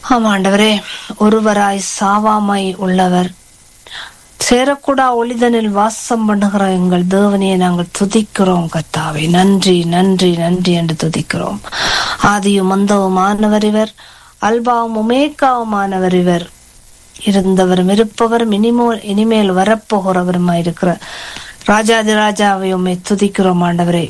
ஆமாண்டவரே ஒருவராய் சாவாமை உள்ளவர் சேரக்கூடா ஒளிதனில் வாசம் பண்ணுகிற எங்கள் தேவனையை நாங்கள் துதிக்கிறோம் கத்தாவை நன்றி நன்றி நன்றி என்று துதிக்கிறோம் ஆதியும் மந்தவுமானவர் இவர் அல்பாவும் உமேக்காவுமானவர் இவர் இருந்தவரும் இருப்பவரும் இனிமோ இனிமேல் வரப்போகிறவருமா இருக்கிற ராஜாதி ராஜாவை உண்மை துதிக்கிறோம் ஆண்டவரே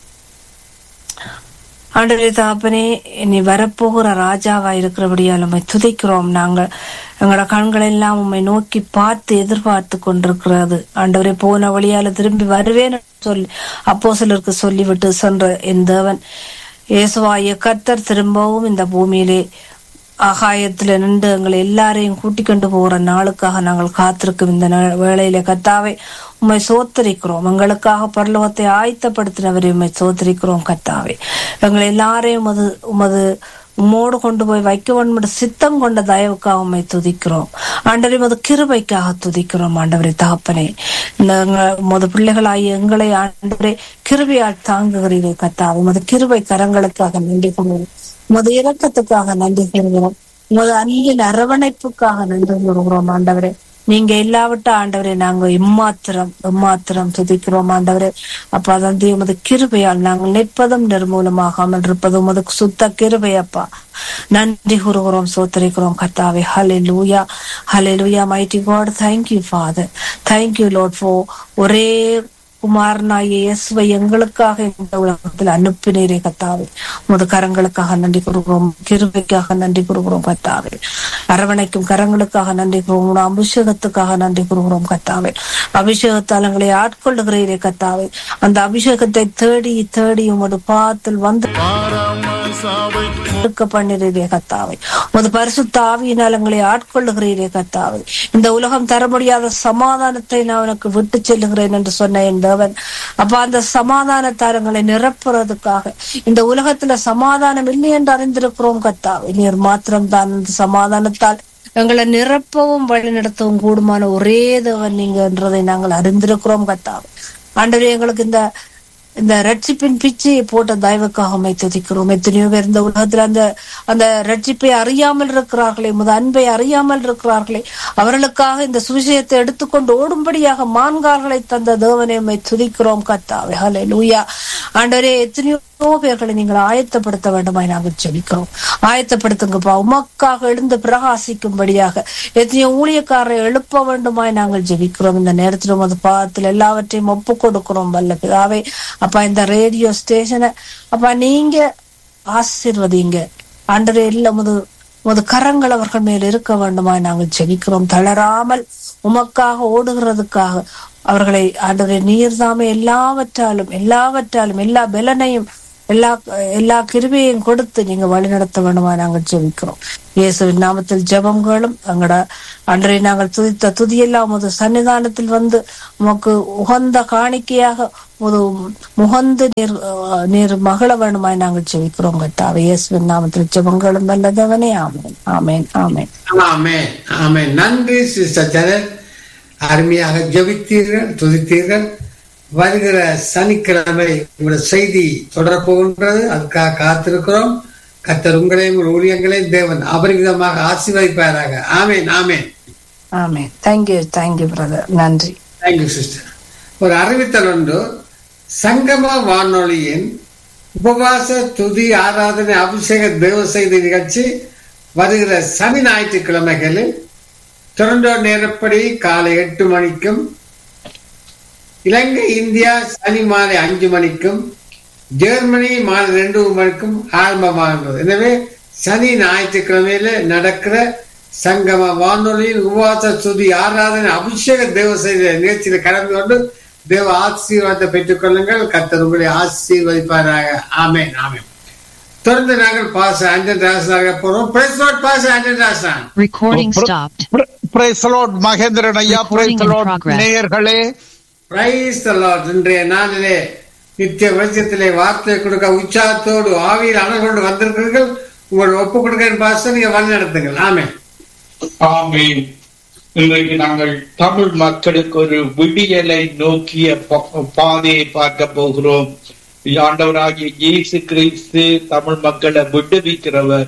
ஆண்டவரே தாப்பனே நீ வரப்போகிற ராஜாவா இருக்கிறபடியால் உண்மை துதிக்கிறோம் நாங்கள் எங்களோட கண்கள் எல்லாம் உண்மை நோக்கி பார்த்து எதிர்பார்த்து கொண்டிருக்கிறது ஆண்டவரே போன வழியால திரும்பி வருவேன் சொல்லி அப்போ சிலருக்கு சொல்லிவிட்டு சென்ற என் தேவன் இயேசுவாய கர்த்தர் திரும்பவும் இந்த பூமியிலே ஆகாயத்துல நின்று எங்களை எல்லாரையும் கூட்டிக் கொண்டு போகிற நாளுக்காக நாங்கள் காத்திருக்கும் இந்த நா- வேளையில கத்தாவை உம்மை சோத்தரிக்கிறோம் எங்களுக்காக பரலோகத்தை ஆயத்தப்படுத்தினவரை உம்மை சோத்தரிக்கிறோம் கத்தாவை எங்களை எல்லாரையும் உமது உமது உம்மோடு கொண்டு போய் வைக்க வேண்டும் சித்தம் கொண்ட தயவுக்காக உம்மை துதிக்கிறோம் ஆண்டவரை உமது கிருபைக்காக துதிக்கிறோம் ஆண்டவரை தகப்பனே நாங்கள் உமது பிள்ளைகளாகிய எங்களை ஆண்டவரே கிருபையால் தாங்குகிறீரே கத்தாவை உமது கிருபை கரங்களுக்காக நன்றி கொள்கிறோம் உமது இரக்கத்துக்காக நன்றி கூறுகிறோம் உமது அன்பின் அரவணைப்புக்காக நன்றி கூறுகிறோம் ஆண்டவரே நீங்க இல்லாவிட்ட ஆண்டவரே நாங்க இம்மாத்திரம் இம்மாத்திரம் துதிக்கிறோம் ஆண்டவரே அப்ப அதான் உமது கிருபையால் நாங்கள் நிற்பதும் நிர்மூலமாகாமல் இருப்பது உமது சுத்த கிருபை அப்பா நன்றி கூறுகிறோம் சோத்தரிக்கிறோம் கர்த்தாவே ஹலே hallelujah hallelujah mighty God thank you father thank you Lord for ஒரே குமாரனாகிய இயேசுவை எங்களுக்காக இந்த உலகத்தில் அனுப்பினீரே கத்தாவே உமது கரங்களுக்காக நன்றி கூறுகிறோம் கிருபைக்காக நன்றி கூறுகிறோம் கத்தாவே அரவணைக்கும் கரங்களுக்காக நன்றி கூறுகிறோம் உம்முடைய அபிஷேகத்துக்காக நன்றி கூறுகிறோம் கத்தாவே அபிஷேகத்தால் எங்களை ஆட்கொள்ளுகிறீரே கத்தாவே அந்த அபிஷேகத்தை தேடி தேடி உமது பாத்தில் வந்து இருக்க பண்ணிறீரே கத்தாவை உமது பரிசுத்த ஆவியினால் எங்களை ஆட்கொள்ளுகிறீரே கத்தாவை இந்த உலகம் தர முடியாத சமாதானத்தை நான் உனக்கு விட்டு செல்லுகிறேன் என்று சொன்ன என் தேவன் அப்ப அந்த சமாதான தாரங்களை நிரப்புறதுக்காக இந்த உலகத்துல சமாதானம் இல்லை என்று அறிந்திருக்கிறோம் கத்தாவை நீர் மாத்திரம் தான் அந்த சமாதானத்தால் எங்களை நிரப்பவும் வழிநடத்தவும் கூடுமான ஒரே தேவன் நீங்க என்றதை நாங்கள் அறிந்திருக்கிறோம் கத்தாவை ஆண்டவரே எங்களுக்கு இந்த இந்த ரட்சிப்பின் பிச்சையை போட்ட தயவுக்காக உம்மை துதிக்கிறோம் எத்தனையோ பேர் இந்த உலகத்துல அந்த அந்த ரட்சிப்பை அறியாமல் இருக்கிறார்களே முத அன்பை அறியாமல் இருக்கிறார்களே அவர்களுக்காக இந்த சுவிசேஷத்தை எடுத்துக்கொண்டு ஓடும்படியாக மான்கால்களை தந்த தேவனை உம்மை துதிக்கிறோம் கத்தாவே ஹலே லூயா ஆண்டவரே எத்தனையோ பேர்களை நீங்கள் ஆயத்தப்படுத்த வேண்டுமாய் நாங்கள் ஜெபிக்கிறோம் ஆயத்தப்படுத்துங்கப்பா உமக்காக எழுந்து பிரகாசிக்கும்படியாக எத்தனையோ ஊழியக்காரரை எழுப்ப வேண்டுமாய் நாங்கள் ஜெபிக்கிறோம் இந்த நேரத்தில் உமது பாதத்தில் எல்லாவற்றையும் ஒப்பு கொடுக்கிறோம் வல்ல பிதாவே அப்பா இந்த ரேடியோ ஸ்டேஷனை அப்பா நீங்க ஆசீர்வதிங்க ஆண்டரே எல்லாம் உமது உமது கரங்கள் அவர்கள் மேல் இருக்க வேண்டுமாய் நாங்கள் ஜெபிக்கிறோம் தளராமல் உமக்காக ஓடுகிறதுக்காக அவர்களை ஆண்டவரே நீர்தாமே எல்லாவற்றாலும் எல்லாவற்றாலும் எல்லா பலனையும் எல்லா எல்லா கிருபையும் கொடுத்து நீங்க வழி நடத்த வேண்டுமா நாங்கள் ஜெபிக்கிறோம் இயேசுவின் நாமத்தில் ஜெபங்களும் எங்களோட அன்றைய நாங்கள் துதித்த துதியெல்லாம் உமது சன்னிதானத்தில் வந்து உமக்கு உகந்த காணிக்கையாக ஒரு முகந்து நீர் அஹ், நீர் மகள வேண்டுமாய் நாங்கள் ஜெபிக்கிறோம் கத்தாவே இயேசுவின் நாமத்தில் ஜெபங்களும் வல்லதவனே ஆமேன் ஆமேன் ஆமேன் ஆமென் ஆமென் நன்றி சிஸ்டர் ஜெனட் அருமையாக ஜெபித்தீர்கள் துதித்தீர்கள் வருகிற சனிக்கிழமை உங்களோட செய்தி தொடரப்போகின்றது அதுக்காக காத்திருக்கிறோம் கத்தர் உங்களையும் உங்கள் ஊழியங்களையும் தேவன் அபரிவிதமாக ஆசீர்வதிப்பாராக amen amen amen thank you thank you brother நன்றி தேங்க்யூ சிஸ்டர் ஒரு அறிவித்தல் ஒன்று சங்கம வானொலியின் உபவாச துதி ஆராதனை அபிஷேக தேவ செய்தி நிகழ்ச்சி வருகிற சனி ஞாயிற்றுக்கிழமைகளில் டொரண்டோ நேரப்படி காலை எட்டு மணிக்கும் இலங்கை இந்தியா சனி மாலை அஞ்சு மணிக்கும் ஜெர்மனி மாலை ரெண்டு மணிக்கும் ஆரம்பமாகிறது எனவே சனி ஞாயிற்றுக்கிழமையில நடக்கிற சங்கம வானொலியின் உபவாச சுதி ஆராதனை அபிஷேக தேவ செய்த நிகழ்ச்சியில கலந்து கொண்டு தேவ ஆசீர்வாதத்தை பெற்றுக் கொள்ளுங்கள் கர்த்தர் உங்களை ஆசீர்வதிப்பாராக ஆமென் ஆமென் தொடர்ந்து நாங்கள் பாச அஞ்சன் ராசனாக போறோம் பிரஸ் நோட் பாச Anjan Rasan Recording stopped. Praise Lord Mahendran ஐயா Recording praise in Lord progress. நேயர்களே பிரைஸ் த லார்ட் இன்றைய நாளிலே நித்திய வெளிச்சத்திலே வார்த்தை கொடுக்க உற்சாகத்தோடு ஆவியில் அனல் கொண்டு வந்திருக்கிறீர்கள் உங்கள் ஒப்பு கொடுக்க பாச நீங்க வழி நடத்துங்கள் ஆமென் ஆமீன் இன்றைக்கு நாங்கள் தமிழ் மக்களுக்கு ஒரு விடியலை நோக்கிய ப- பாதையை பார்க்க போகிறோம் ஆண்டவராகிய இயேசு கிறிஸ்து தமிழ் மக்களை விடுவிக்கிறவர்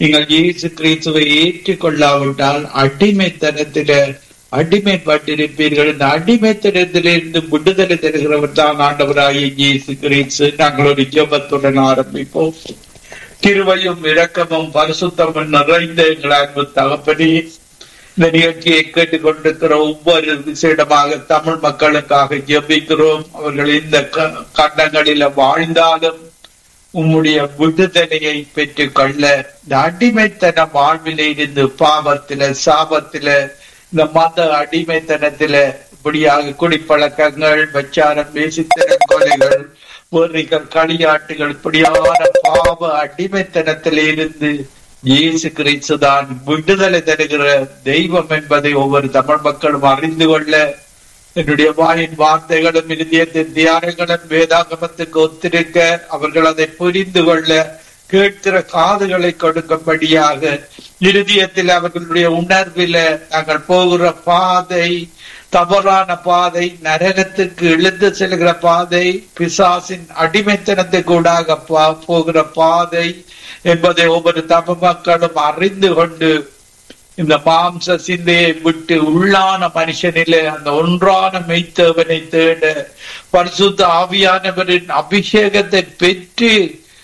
நீங்கள் இயேசு கிறிஸ்துவை ஏற்றுக்கொள்ளாவிட்டால் அடிமைத்தனத்தில அடிமைப்பட்டிருப்பீர்கள் இந்த அடிமைத்தனத்திலிருந்து விடுதலை தருகிறவர் தான் ஆண்டவராகிய இயேசு கிறிஸ்து நாங்கள் ஒரு ஜெபத்துடன் ஆரம்பிப்போம் திருவையும் இரக்கமும் பரிசுத்தமும் நிறைந்த எங்கள் அன்பு தகப்பனே இந்த நிகழ்ச்சியை கேட்டுக்கொண்டிருக்கிற ஒவ்வொரு விசேடமாக தமிழ் மக்களுக்காக ஜெபிக்கிறோம் அவர்கள் இந்த க- கண்டங்களில வாழ்ந்தாலும் உம்முடைய விடுதலையை பெற்றுக் கொள்ள இந்த அடிமைத்தன வாழ்வில இருந்து பாவத்தில சாபத்தில இந்த மத அடிமைத்தனத்தில இப்படியாக குடிப்பழக்கங்கள் வச்சாரம் பேசித்தனம் கொலைகள் வேறிகள் களியாட்டுகள் இப்படியான பாவ அடிமைத்தனத்தில இருந்து இயேசு கிறிஸ்து தான் விடுதலை தருகிற தெய்வம் என்பதை ஒவ்வொரு தமிழ் மக்களும் அறிந்து கொள்ள என்னுடைய வாயின் வார்த்தைகளும் இருதயத்தின் தியானங்களும் வேதாகமத்துக்கு ஒத்திருக்க அவர்கள் அதை புரிந்து கொள்ள கேட்கிற காதுகளை கொடுக்கும்படியாக இருதயத்தில் அவர்களுடைய உணர்வில நாங்கள் போகிற பாதை தவறான பாதை நரகத்துக்கு இழுத்து செல்கிற பாதை பிசாசின் அடிமைத்தனத்துக்கு ஊடாக பா- போகிற பாதை என்பதை ஒவ்வொரு தமிழ் மக்களும் அறிந்து கொண்டு இந்த மாம்ச சிந்தையை விட்டு உள்ளான மனுஷனிலே அந்த ஒன்றான மெய்த்தவனை தேட பரிசுத்த ஆவியானவரின் அபிஷேகத்தை பெற்று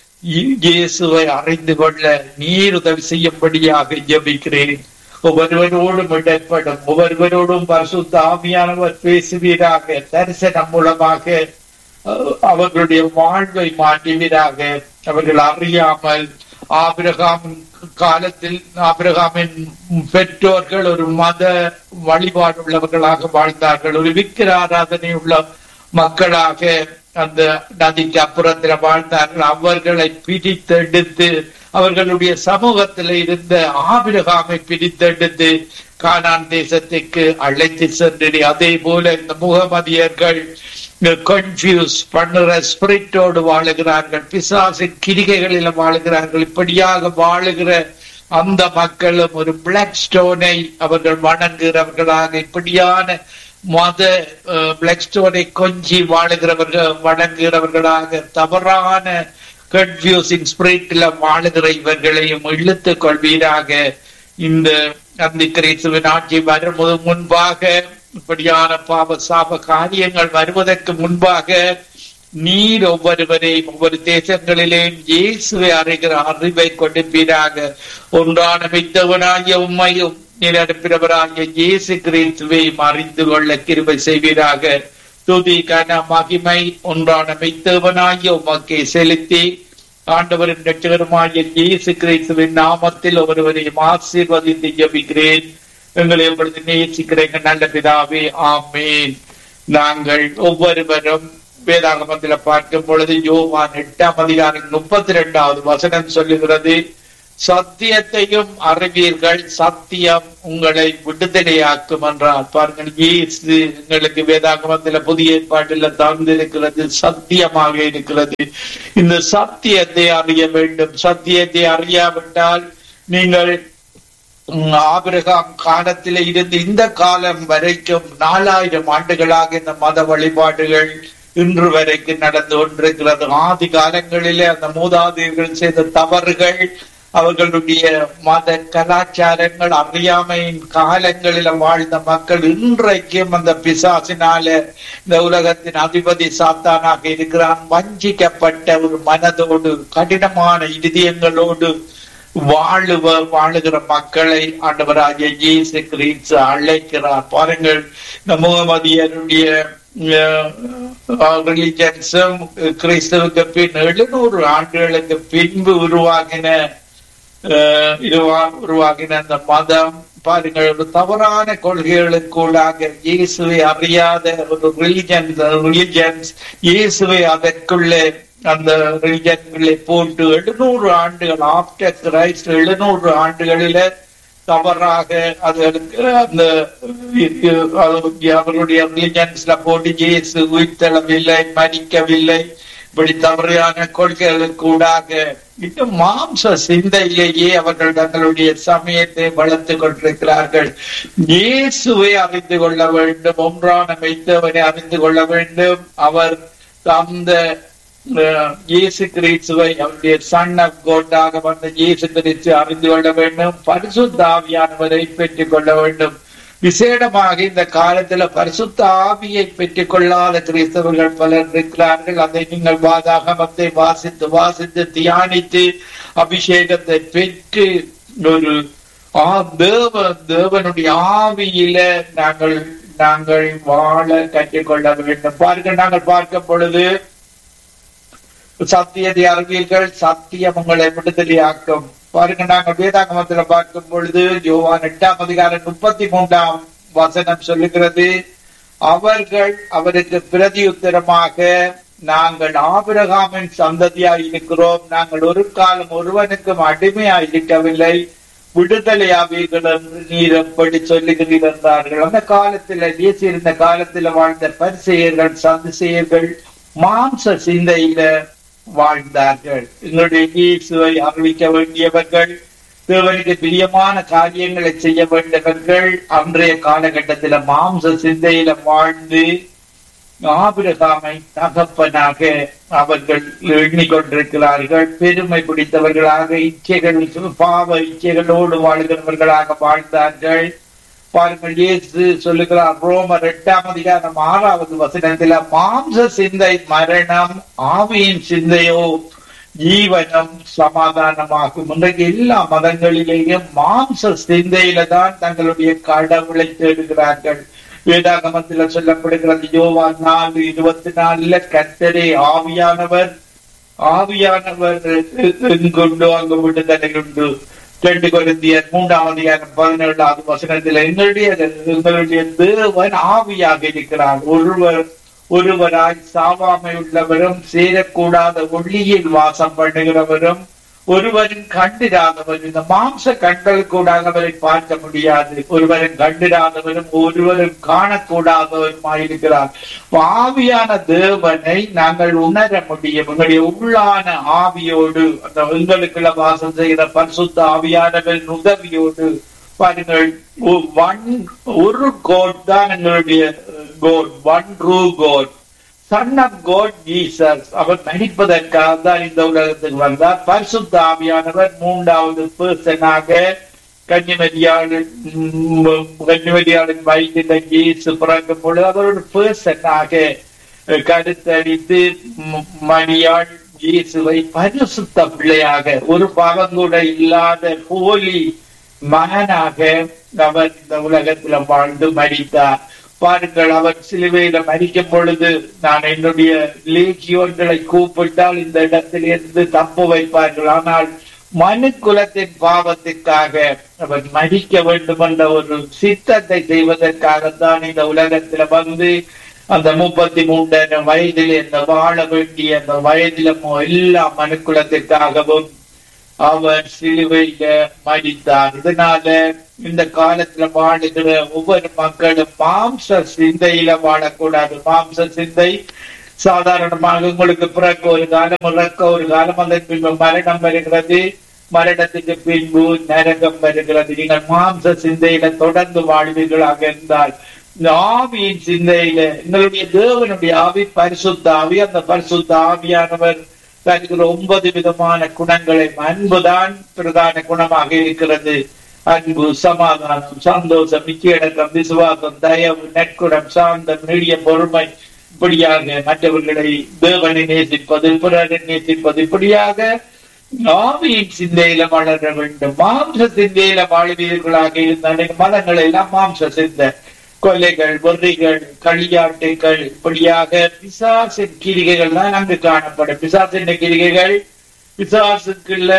இ- இயேசுவை அறிந்து கொள்ள நீர் உதவி செய்யும்படியாக ஜெபிக்கிறேன் ஒவ்வொருவரோடும் இடப்படும் ஒவ்வொருவரோடும் பரிசுத்த ஆவியானவர் பேசுவீராக தரிசனம் மூலமாக அஹ், அவர்களுடைய வாழ்வை மாற்றுவீராக அவர்கள் அறியாமல் ஆபிரகாமின் காலத்தில் ஆபிரகாமின் பெற்றோர்கள் ஒரு மத வழிபாடு உள்ளவர்களாக வாழ்ந்தார்கள் ஒரு விக்கிர ஆராதனை உள்ள மக்களாக அந்த நதிக்கு அப்புறத்தில் வாழ்ந்தார்கள் அவர்களை பிரித்தெடுத்து அவர்களுடைய சமூகத்தில் இருந்த ஆபிரகாமை பிரித்தெடுத்து கானான் தேசத்துக்கு அழைத்து சென்று அதே போல இந்த முகமதியர்கள் கன்ஃபியூஸ் பண்ணுற ஸ்பிரிட்டோடு வாழுகிறார்கள் பிசாசின் கிரிகைகளில் வாழுகிறார்கள் இப்படியாக வாழுகிற அந்த மக்களும் ஒரு பிளாக் ஸ்டோனை அவர்கள் வணங்குகிறவர்களாக இப்படியான மத பிளாக் ஸ்டோனை கொஞ்சி வாழுகிறவர்கள் வணங்குகிறவர்களாக தவறான கன்ஃபியூசிங் ஸ்பிரிட்ல வாழுகிற இவர்களையும் இழுத்துக் கொள்வீராக இந்த அந்த கிறிஸ்துவின் ஆட்சி வரும் முன்பாக இப்படியான பாவ சாப காரியங்கள் வருவதற்கு முன்பாக நீர் ஒவ்வொருவரையும் ஒவ்வொரு தேசங்களிலே இயேசுவை அறிகிற அறிவை கொடுப்பீராக ஒன்றான மித்தவனாகிய உண்மையும் நீர் அனுப்பினவராகிய இயேசு கிறிஸ்துவையும் அறிந்து கொள்ள கிருபை செய்வீராக துதி கன மகிமை ஒன்றான மெய்த்தவனாகிய உமக்கை செலுத்தி ஆண்டவரின் ரட்சகருமாகிய இயேசு கிறிஸ்துவின் நாமத்தில் ஒருவரையும் ஆசீர்வதித்து ஜெபிக்கிறேன் எங்களை எப்பொழுது நேசிக்கிறேங்க நல்ல பிதாவே ஆமேன் நாங்கள் ஒவ்வொருவரும் வேதாகமத்தில் பார்க்கும் பொழுது யோவான் எட்டாம் அதிகாரம் முப்பத்தி ரெண்டாவது வசனம் சொல்லுகிறது சத்தியத்தையும் அறிவீர்கள் சத்தியம் உங்களை விடுதலையாக்கும் என்றார் பாருங்கள் இயேசு எங்களுக்கு வேதாகமத்தில் புதிய ஏற்பாட்டில் தந்திருக்கிறது சத்தியமாக இருக்கிறது இந்த சத்தியத்தை அறிய வேண்டும் சத்தியத்தை அறியாவிட்டால் நீங்கள் உம், ஆபிரகாம் காலத்திலே இருந்து இந்த காலம் வரைக்கும் நாலாயிரம் ஆண்டுகளாக இந்த மத வழிபாடுகள் இன்று வரைக்கும் நடந்து கொண்டிருக்கிறது ஆதி காலங்களிலே அந்த மூதாதையர்கள் செய்த தவறுகள் அவர்களுடைய மத கலாச்சாரங்கள் அறியாமையின் காலங்களில வாழ்ந்த மக்கள் இன்றைக்கும் அந்த பிசாசினால இந்த உலகத்தின் அதிபதி சாத்தானாக இருக்கிறான் வஞ்சிக்கப்பட்ட ஒரு மனதோடு கடினமான இதயங்களோடு வாழுவ வாழுகிற மக்களை ஆண்டவராகிய இயேசு கிறிஸ்து அழைக்கிறார் பாருங்கள் இந்த முகமதியருடைய ரிலிஜன்ஸும் கிறிஸ்துவுக்கு பின் எழுநூறு ஆண்டுகளுக்கு பின்பு உருவாகின அஹ், இதுவா- உருவாகின அந்த மதம் பாருங்கள் ஒரு தவறான கொள்கைகளுக்குள்ளாக இயேசுவை அறியாத ஒரு ரிலிஜன் ரிலிஜன்ஸ் இயேசுவை அதற்குள்ளே அந்த ரிலிஜன்களை போட்டு எழுநூறு ஆண்டுகள் ஆப்டர் கிரைஸ்ட் எழுநூறு ஆண்டுகளில தவறாக அதுகளுக்கு அந்த அது அவருடைய ரிலிஜன்ஸ்ல போட்டு இயேசு உயிர்த்தளவில்லை மறிக்கவில்லை இப்படி தவறான கொள்கைகளுக்கு ஊடாக இன்னும் மாம்ச சிந்தையிலேயே அவர்கள் தங்களுடைய சமயத்தை வளர்த்துக் கொண்டிருக்கிறார்கள் இயேசுவை அறிந்து கொள்ள வேண்டும் ஒன்றான மெய்த்தவனை அறிந்து கொள்ள வேண்டும் அவர் அந்த அஹ், இயேசு கிறிஸ்துவை அவருடைய சன் ஆஃப் கோட்டாக வந்த இயேசு கிறிஸ்து அறிந்து கொள்ள வேண்டும் பரிசுத்த ஆவியானவரை பெற்றுக் கொள்ள வேண்டும் விசேடமாக இந்த காலத்துல பரிசுத்த ஆவியை பெற்றுக் கொள்ளாத கிறிஸ்தவர்கள் பலர் இருக்கிறார்கள் அதை நீங்கள் வாதாகமத்தை வாசித்து வாசித்து தியானித்து அபிஷேகத்தை பெற்று ஒரு ஆ தேவ தேவனுடைய ஆவியில நாங்கள் நாங்கள் வாழ கற்றுக்கொள்ள வேண்டும் பாருங்கள் நாங்கள் பார்க்கும் பொழுது சத்தியத்தை அறிவீர்கள் சத்தியம் உங்களை விடுதலையாக்கும் பாருங்க நாங்கள் வேதாகமத்துல பார்க்கும் பொழுது யோவான் எட்டாம் அதிகாரம் முப்பத்தி மூன்றாம் வசனம் சொல்லுகிறது அவர்கள் அவருக்கு பிரதியுத்தரமாக நாங்கள் ஆபிரகாமின் சந்ததியாய் இருக்கிறோம் நாங்கள் ஒரு காலம் ஒருவனுக்கும் அடிமையாய் இருக்கவில்லை விடுதலையாவீர்கள் என்று நீர் எப்படி சொல்லுகிறீர் என்றார்கள் அந்த காலத்துல இருந்த காலத்துல வாழ்ந்த பரிசெயர்கள் சந்திசெயர்கள் மாம்ச சிந்தையில வாழ்ந்தார்கள் எங்களுடைய இயேசுவை அறிவிக்க வேண்டியவர்கள் தேவனுக்கு பிரியமான காரியங்களை செய்ய வேண்டியவர்கள் அன்றைய காலகட்டத்தில மாம்ச சிந்தையில வாழ்ந்து ஆபிரகாமை தகப்பனாக அவர்கள் எண்ணிக்கொண்டிருக்கிறார்கள் பெருமை பிடித்தவர்களாக இச்சைகள் பாவ இச்சைகளோடு வாழ்கிறவர்களாக வாழ்ந்தார்கள் பாருங்கள் இயேசு சொல்லுகிறார் ரோமர் எட்டாம் அதிகாரம் ஆறாவது வசனத்துல மாம்ச சிந்தை மரணம் ஆவியின் சிந்தையோ ஜீவனம் சமாதானமாகும் இன்றைக்கு எல்லா மதங்களிலேயும் மாம்ச சிந்தையில தான் தங்களுடைய கடவுளை தேடுகிறார்கள் வேதாகமத்துல சொல்லப்படுகிறது யோவான் நாலு இருபத்தி நாலுல கர்த்தரே ஆவியானவர் ஆவியானவர் எங்குண்டு அங்கு விடுதலை உண்டு ரெண்டு கொரிந்தியர் மூன்றாம் அதிகாரம் பதினேழாவது வசனத்தில் எங்களுடைய எங்களுடைய தேவன் ஆவியாக இருக்கிறார் ஒருவர் ஒருவராய் சாவாமை உள்ளவரும் சேரக்கூடாத ஒளியில் வாசம் பண்ணுகிறவரும் ஒருவரும் கண்டிராதவர் இந்த மாம்ச கண்கள் கூட அவரை பார்க்க முடியாது ஒருவரும் கண்டிராதவரும் ஒருவரும் காணக்கூடாதவருமாயிருக்கிறார் ஆவியான தேவனை நாங்கள் உணர முடியும் எங்களுடைய உள்ளான ஆவியோடு அந்த எங்களுக்குள்ள வாசம் செய்கிற பரிசுத்த ஆவியானவரின் உதவியோடு பாருங்கள் ஒன் ஒரு கோட் தான் எங்களுடைய God one true God son of God Jesus அவர் நடிப்பதற்காக தான் இந்த உலகத்துக்கு வந்தார் பரிசுத்த ஆவியானவர் மூன்றாவது பர்சனாக கன்னிமரியாளின் கன்னிமரியாளின் வயிற்றில் இயேசு பிறக்கும் பொழுது அவர் ஒரு பர்சனாக கருத்தடித்து மணியாள் இயேசுவை பரிசுத்த பிள்ளையாக ஒரு பாவம் கூட இல்லாத போலி மகனாக அவர் இந்த உலகத்துல வாழ்ந்து மடித்தார் பாருங்கள் அவர் சிலுவையில மறிக்கும் பொழுது நான் என்னுடைய லேகியோன்களை கூப்பிட்டால் இந்த இடத்திலிருந்து தப்பு வைப்பார்கள் ஆனால் மனு குலத்தின் பாவத்திற்காக அவர் மடிக்க வேண்டும் என்ற ஒரு சித்தத்தை செய்வதற்காகத்தான் இந்த உலகத்துல வந்து அந்த முப்பத்தி மூன்று வயதில் இந்த வாழ வேண்டிய அந்த வயதில எல்லா மனுக்குலத்திற்காகவும் அவர் சிலுவையில மடித்தார் இதனால இந்த காலத்துல வாழுகிற ஒவ்வொரு மக்களும் மாம்ச சிந்தையில வாழக்கூடாது மாம்ச சிந்தை சாதாரணமாக உங்களுக்கு பிறக்க ஒரு காலம் இறக்க ஒரு காலம் அதன் பின்பு மரணம் வருகிறது மரணத்துக்கு பின்பு நரகம் வருகிறது நீங்கள் மாம்ச சிந்தையில தொடர்ந்து வாழ்வீர்களாக இருந்தால் இந்த ஆவியின் சிந்தையில எங்களுடைய தேவனுடைய ஆவி பரிசுத்த ஆவி அந்த பரிசுத்த ஆவியானவர் தருகிற ஒன்பது விதமான குணங்களை அன்புதான் பிரதான குணமாக இருக்கிறது அன்பு சமாதானம் சந்தோஷம் நிச்சயடக்கம் விசுவாசம் தயவு நற்குணம் சாந்தம் நெடிய பொறுமை இப்படியாக மற்றவர்களை தேவனை நேசிப்பது பிறரை நேசிப்பது இப்படியாக ஆவியின் சிந்தையில வளர வேண்டும் மாம்ச சிந்தையில வாழ்வீர்களாக இருந்த மதங்கள் எல்லாம் மாம்ச சிந்தை கொலைகள் வெறிகள் களியாட்டுகள் இப்படியாக பிசாசின் கிரிகைகள் தான் அங்கு காணப்படும் பிசாசின் கிரிகைகள் பிசாசுக்குள்ள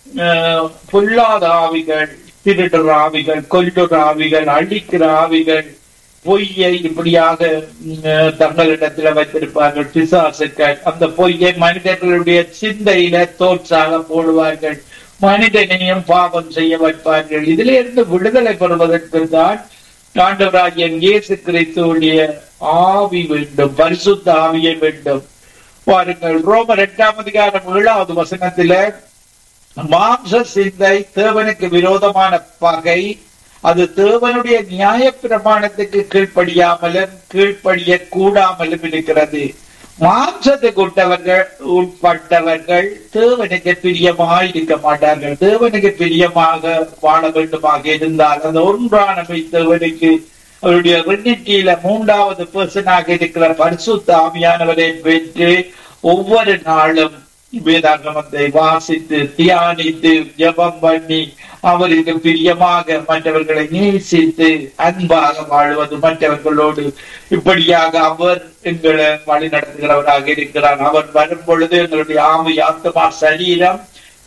பொல்லாத ஆவிகள் திருடுற ஆவிகள் கொல்லுற ஆவிகள் அழிக்கிற ஆவிகள் பொய்யை இப்படியாக தங்களிடத்துல வைத்திருப்பார்கள் பிசாசுக்கள் அந்த பொய்யை மனிதர்களுடைய சிந்தையில தோற்றாக போடுவார்கள் மனிதனையும் பாவம் செய்ய வைப்பார்கள் இதுல இருந்து விடுதலை பெறுவதற்கு தான் ஆண்டவராகிய இயேசு கிறிஸ்துடைய ஆவி வேண்டும் பரிசுத்த ஆவியை வேண்டும் பாருங்கள் ரோமர் எட்டாம் அதிகாரம் ஏழாவது வசனத்தில மாம்ச சிந்தை தேவனுக்கு விரோதமான பகை அது தேவனுடைய நியாய பிரமாணத்துக்கு கீழ்ப்படியாமலும் கீழ்ப்படிய கூடாமலும் இருக்கிறது மாம்சத்துக்கு உட்பட்டவர்கள் உட்பட்டவர்கள் தேவனுக்கு பிரியமாய் இருக்க மாட்டார்கள் தேவனுக்கு பிரியமாக வாழ வேண்டுமாக இருந்தால் அந்த ஒன்றானவை தேவனுக்கு அவருடைய ரினிட்டியில மூன்றாவது பர்சனாக இருக்கிற பரிசுத்த ஆவியானவரை பெற்று ஒவ்வொரு நாளும் வேதாகமத்தை வாசித்து தியானித்து ஜெபம் பண்ணி அவருக்கு பிரியமாக மற்றவர்களை நேசித்து அன்பாக வாழ்வது மற்றவர்களோடு இப்படியாக அவர் எங்களை வழி நடத்துகிறவராக இருக்கிறார் அவர் வரும் பொழுது எங்களுடைய ஆவி ஆத்மா சரீரம்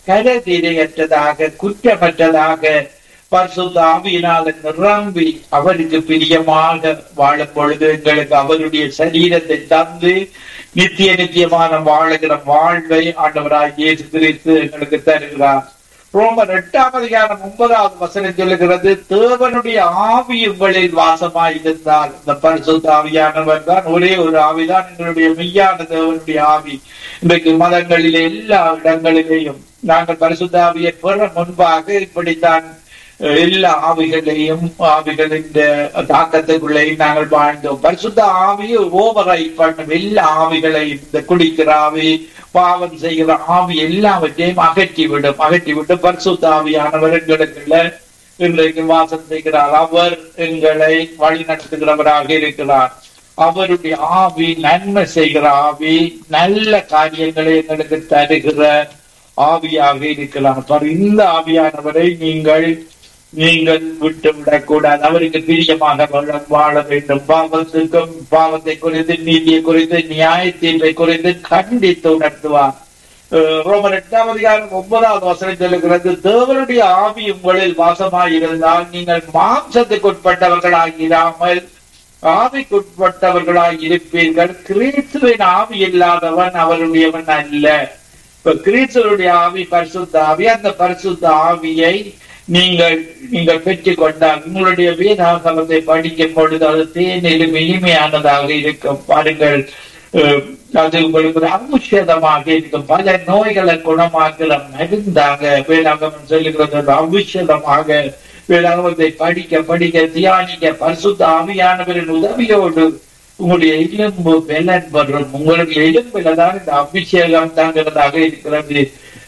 கரதிரையற்றதாக குற்றமற்றதாக பரிசுத்த ஆவியினால் நிரம்பி அவருக்கு பிரியமாக வாழும் பொழுது எங்களுக்கு அவருடைய சரீரத்தை தந்து நித்திய நித்தியமான வாழுகிற வாழ்வை ஆண்டவராய் இயேசு கிறிஸ்து எங்களுக்கு தருகிறார் ரோமர் எட்டாம் அதிகாரம் ஒன்பதாவது வசனம் சொல்லுகிறது தேவனுடைய ஆவி உங்களில் வாசமாய் இருந்தால் இந்த பரிசுத்த ஆவியானவர் தான் ஒரே ஒரு ஆவிதான் எங்களுடைய மெய்யான தேவனுடைய ஆவி இன்றைக்கு மதங்களிலே எல்லா இடங்களிலேயும் நாங்கள் பரிசுத்த ஆவியை பெற முன்பாக இப்படித்தான் எல்லா ஆவிகளையும் ஆவிகளின் தாக்கத்துக்குள்ளேயும் நாங்கள் வாழ்ந்தோம் பரிசுத்த ஆவியை ஓவரை பண்ணும் எல்லா ஆவிகளையும் இந்த குடிக்கிற ஆவி பாவம் செய்கிற ஆவி எல்லாவற்றையும் அகற்றிவிடும் அகற்றிவிட்டு பரிசுத்த ஆவியானவர் எங்களுக்குள்ள இன்றைக்கு வாசம் செய்கிறார் அவர் எங்களை வழி நடத்துகிறவராக இருக்கிறார் அவருடைய ஆவி நன்மை செய்கிற ஆவி நல்ல காரியங்களை எங்களுக்கு தருகிற ஆவியாக இருக்கிறார் இந்த ஆவியானவரை நீங்கள் நீங்கள் விட்டு விடக்கூடாது அவருக்கு பிரியமாக வாழ வேண்டும் பாவத்துக்கும் பாவத்தை குறித்து நீதியை குறித்து நியாய தீர்ப்பை குறித்து கண்டித்து உணர்த்துவார் ரோமர் எட்டாம் அதிகாரம் ஒன்பதாவது வசனம் சொல்லுகிறது தேவனுடைய ஆவி உங்களில் வாசமாய் இருந்தால் நீங்கள் மாம்சத்துக்குட்பட்டவர்களாக இராமல் ஆவிக்குட்பட்டவர்களாக இருப்பீர்கள் கிறிஸ்துவின் ஆவி இல்லாதவன் அவருடையவன் அல்ல இப்ப கிறிஸ்துவனுடைய ஆவி பரிசுத்த ஆவி அந்த பரிசுத்த ஆவியை நீங்கள் நீங்கள் பெற்றுக் கொண்டால் உங்களுடைய வேதாகமத்தை படிக்கும் பொழுது அது தேனிலும் இனிமையானதாக இருக்கும் பாருங்கள் அது உங்களுக்கு ஒரு அவுஷதமாக இருக்கும் பல நோய்களை குணமாக்குற மருந்தாக வேதாகமம் சொல்லுகிறது ஒரு அவுஷதமாக வேதாகமத்தை படிக்க படிக்க தியானிக்க பரிசுத்த ஆவியானவரின் உதவியோடு உங்களுடைய எலும்பு பெலன் வரும் உங்களுடைய எலும்புல தான் இந்த அபிஷேகம் தாங்கிறதாக இருக்கிறது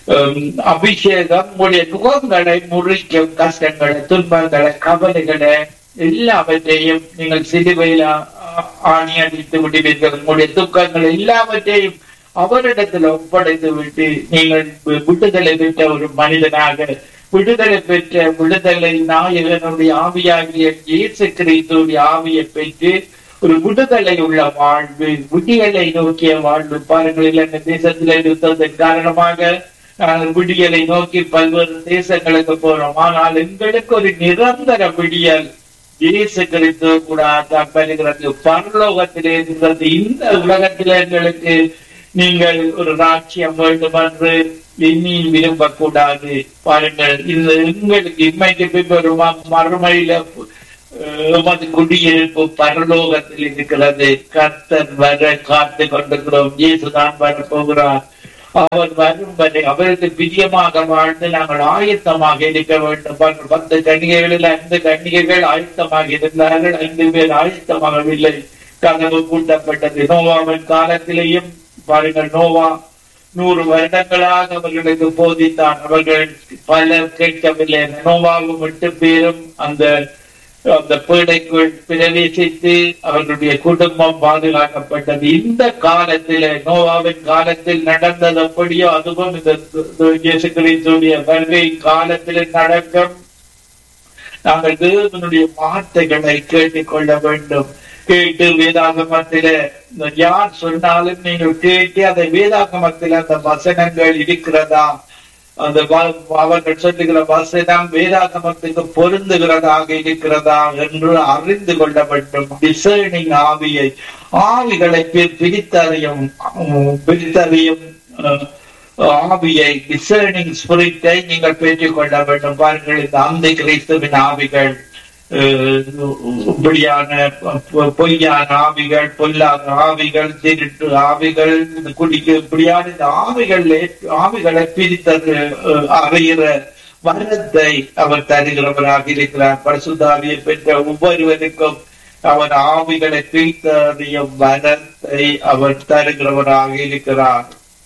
அபிஷேகம் உங்களுடைய முகங்களை முறிக்கும் கஷ்டங்களை துன்பங்களை கவலைகளை எல்லாவற்றையும் நீங்கள் சிலுவையில ஆணி அடித்து விடுவீர்கள் உங்களுடைய துக்கங்கள் எல்லாவற்றையும் அவரிடத்தில் ஒப்படைத்து விட்டு நீங்கள் விடுதலை பெற்ற ஒரு மனிதனாக விடுதலை பெற்ற விடுதலை நாயகனுடைய ஆவியாகிய இயேசு கிறிஸ்துடைய ஆவியை பெற்று ஒரு விடுதலை உள்ள வாழ்வு விடியலை நோக்கிய வாழ்வு பாருங்கள் இலங்கை தேசத்தில் இருந்ததன் காரணமாக நாங்கள் விடியலை நோக்கி பல்வேறு தேசங்களுக்கு போறோம் ஆனால் எங்களுக்கு ஒரு நிரந்தர விடியல் இயேசு கிறிஸ்து கூட பெறுகிறது பரலோகத்திலே இருக்கிறது இந்த உலகத்திலே எங்களுக்கு நீங்கள் ஒரு ராட்சியம் வேண்டும் என்று எண்ணி விரும்பக்கூடாது பாருங்கள் இந்த எங்களுக்கு இம்மைக்கு பின்பு ஒரு மறுமையில எமது குடியிருப்பு பரலோகத்தில் இருக்கிறது கர்த்தர் வர காத்து கொண்டிருக்கிறோம் இயேசுதான் வர போகிறார் அவர் வரும் வரை அவருக்கு பிரியமாக வாழ்ந்து நாங்கள் ஆயத்தமாக இருக்க வேண்டும் பத்து கன்னிகைகளில் ஐந்து கன்னிகைகள் ஆயத்தமாக இருந்தார்கள் ஐந்து பேர் ஆயத்தமாகவில்லை கதவு கூட்டப்பட்டது நோவாவின் காலத்திலேயும் பாருங்கள் நோவா நூறு வருடங்களாக அவர்களுக்கு போதித்தான் அவர்கள் பலர் கேட்கவில்லை நோவாவும் எட்டு பேரும் அந்த அந்த பீடைக்குள் பிரவேசித்து அவர்களுடைய குடும்பம் பாதுகாக்கப்பட்டது இந்த காலத்தில நோவாவின் காலத்தில் நடந்தது அப்படியோ அதுவும் இந்த இயேசு கிறிஸ்துடைய வருகை காலத்தில் நடக்கும் நாங்கள் தேவனுடைய வார்த்தைகளை கேட்டுக்கொள்ள வேண்டும் கேட்டு வேதாகமத்தில யார் சொன்னாலும் நீங்கள் கேட்டு அதை வேதாகமத்தில் அந்த வசனங்கள் இருக்கிறதா அந்த அவர்கள் சொல்லுகிற வசனம் வேதாகமத்துக்கு பொருந்துகிறதாக இருக்கிறதா என்று அறிந்து கொள்ள வேண்டும் டிசைனிங் ஆவியை ஆவிகளை பிரித்தறியும் பிரித்தறியும் ஆவியை டிசைனிங் ஸ்பிரிட்டை நீங்கள் பெற்றுக் கொள்ள வேண்டும் பாருங்கள் இந்த அந்த கிறிஸ்துவின் ஆவிகள் இப்படியான பொய்யான ஆவிகள் பொல்லாத ஆவிகள் திருட்டு ஆவிகள் குடிக்க இப்படியான இந்த ஆவிகள் ஆவிகளை பிரித்தது அறிகிற வரத்தை அவர் தருகிறவராக இருக்கிறார் பரிசுத்தாவியை பெற்ற ஒவ்வொருவருக்கும் அவன் ஆவிகளை பிரித்தறிய வரத்தை அவர் தருகிறவராக இருக்கிறார்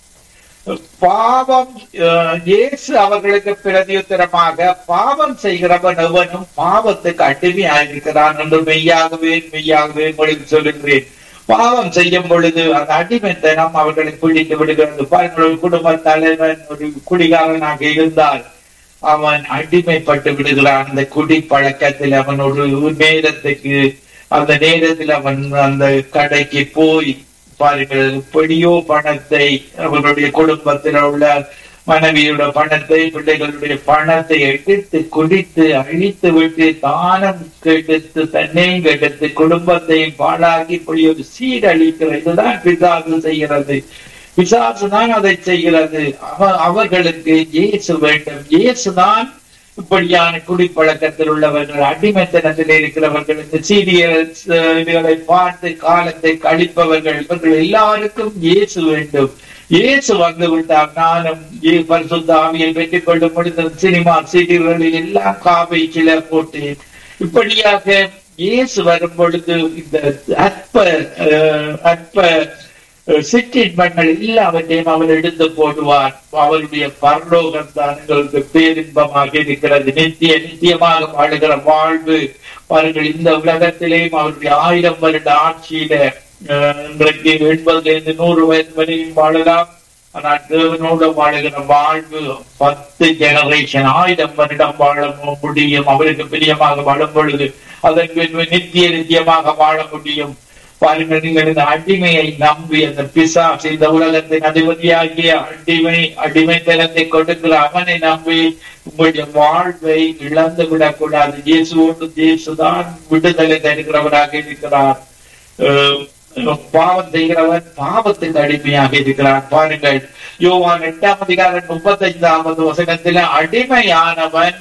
பாவம் அஹ், இயேசு அவர்களுக்கு பிரதியுத்தரமாக பாவம் செய்கிறவன் எவனும் பாவத்துக்கு அடிமையாயிருக்கிறான் என்று மெய்யாகவே மெய்யாகவே உங்களுக்கு சொல்லுகிறேன் பாவம் செய்யும் பொழுது அந்த அடிமைத்தனம் அவர்களை பிடித்து விடுகிறது பாருங்கள் ஒரு குடும்ப தலைவன் ஒரு குடிகாரனாக இருந்தால் அவன் அடிமைப்பட்டு விடுகிறான் அந்த குடி பழக்கத்தில் அவன் ஒரு நேரத்துக்கு அந்த நேரத்தில் அவன் அந்த கடைக்கு போய் பாருங்கள் எப்படியோ பணத்தை அவர்களுடைய குடும்பத்தில் உள்ள மனைவியோட பணத்தை பிள்ளைகளுடைய பணத்தை எடுத்து குடித்து அழித்து விட்டு தானம் கெடுத்து தன்னையும் கெடுத்து குடும்பத்தையும் பாழாக்கி இப்படி ஒரு சீரழிக்கிற இதுதான் பிசாசு செய்கிறது பிசாசு தான் அதை செய்கிறது அவ- அவர்களுக்கு இயேசு வேண்டும் இயேசுதான் இப்படியான குடிப்பழக்கத்தில் உள்ளவர்கள் அடிமைத்தனத்தில் இருக்கிறவர்களுக்கு சீரியல் இதுகளை பார்த்து காலத்தை கழிப்பவர்கள் இவர்கள் எல்லாருக்கும் இயேசு வேண்டும் இயேசு வந்து விட்டார் நானும் ஏ- பரிசுத்த ஆவியை பெற்றுக் கொள்ள முடிந்த சினிமா சீரியல்களில் எல்லாம் காவை கிள போட்டு இப்படியாக இயேசு வரும் பொழுது இந்த அற்ப அஹ், அற்ப சிற்றின்பங்கள் எல்லாவற்றையும் அவர் எடுத்து போடுவார் அவருடைய பரலோகம் தான் எங்களுக்கு பேரின்பமாக இருக்கிறது நித்திய நித்தியமாக வாழுகிற வாழ்வு பாருங்கள் இந்த உலகத்திலேயும் அவருடைய ஆயிரம் வருட ஆட்சியில அஹ், இன்றைக்கு எண்பதுல இருந்து நூறு வயது வரையும் வாழலாம் ஆனால் தேவனோடு வாழுகிற வாழ்வு பத்து ஜெனரேஷன் ஆயிரம் வருடம் வாழ முடியும் அவருக்கு பிரியமாக வாழும் பொழுது அதன் பின்பு நித்திய நித்தியமாக வாழ முடியும் பாருங்கள் நீங்கள் இந்த அடிமையை நம்பி அந்த பிசாசு இந்த உலகத்தின் அதிபதியாகிய அடிமை அடிமைத்தனத்தை கொடுக்கிற அவனை நம்பி உங்களுடைய வாழ்வை இழந்து விடக்கூடாது இயேசுவோடு இயேசுதான் விடுதலை தருகிறவராக இருக்கிறார் அஹ் பாவம் செய்கிறவன் பாவத்துக்கு அடிமையாக இருக்கிறான் பாருங்கள் யோவான் எட்டாம் அதிகாரம் முப்பத்தைந்தாவது வசனத்தில அடிமையானவன்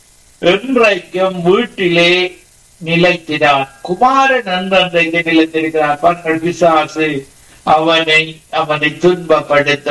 என்றைக்கும் வீட்டிலே நிலைத்தினான் குமாரன் என்றென்றைக்கு நிலைத்திருக்கிறான் பாருங்கள் பிசாசு அவனை அவனை துன்பப்படுத்த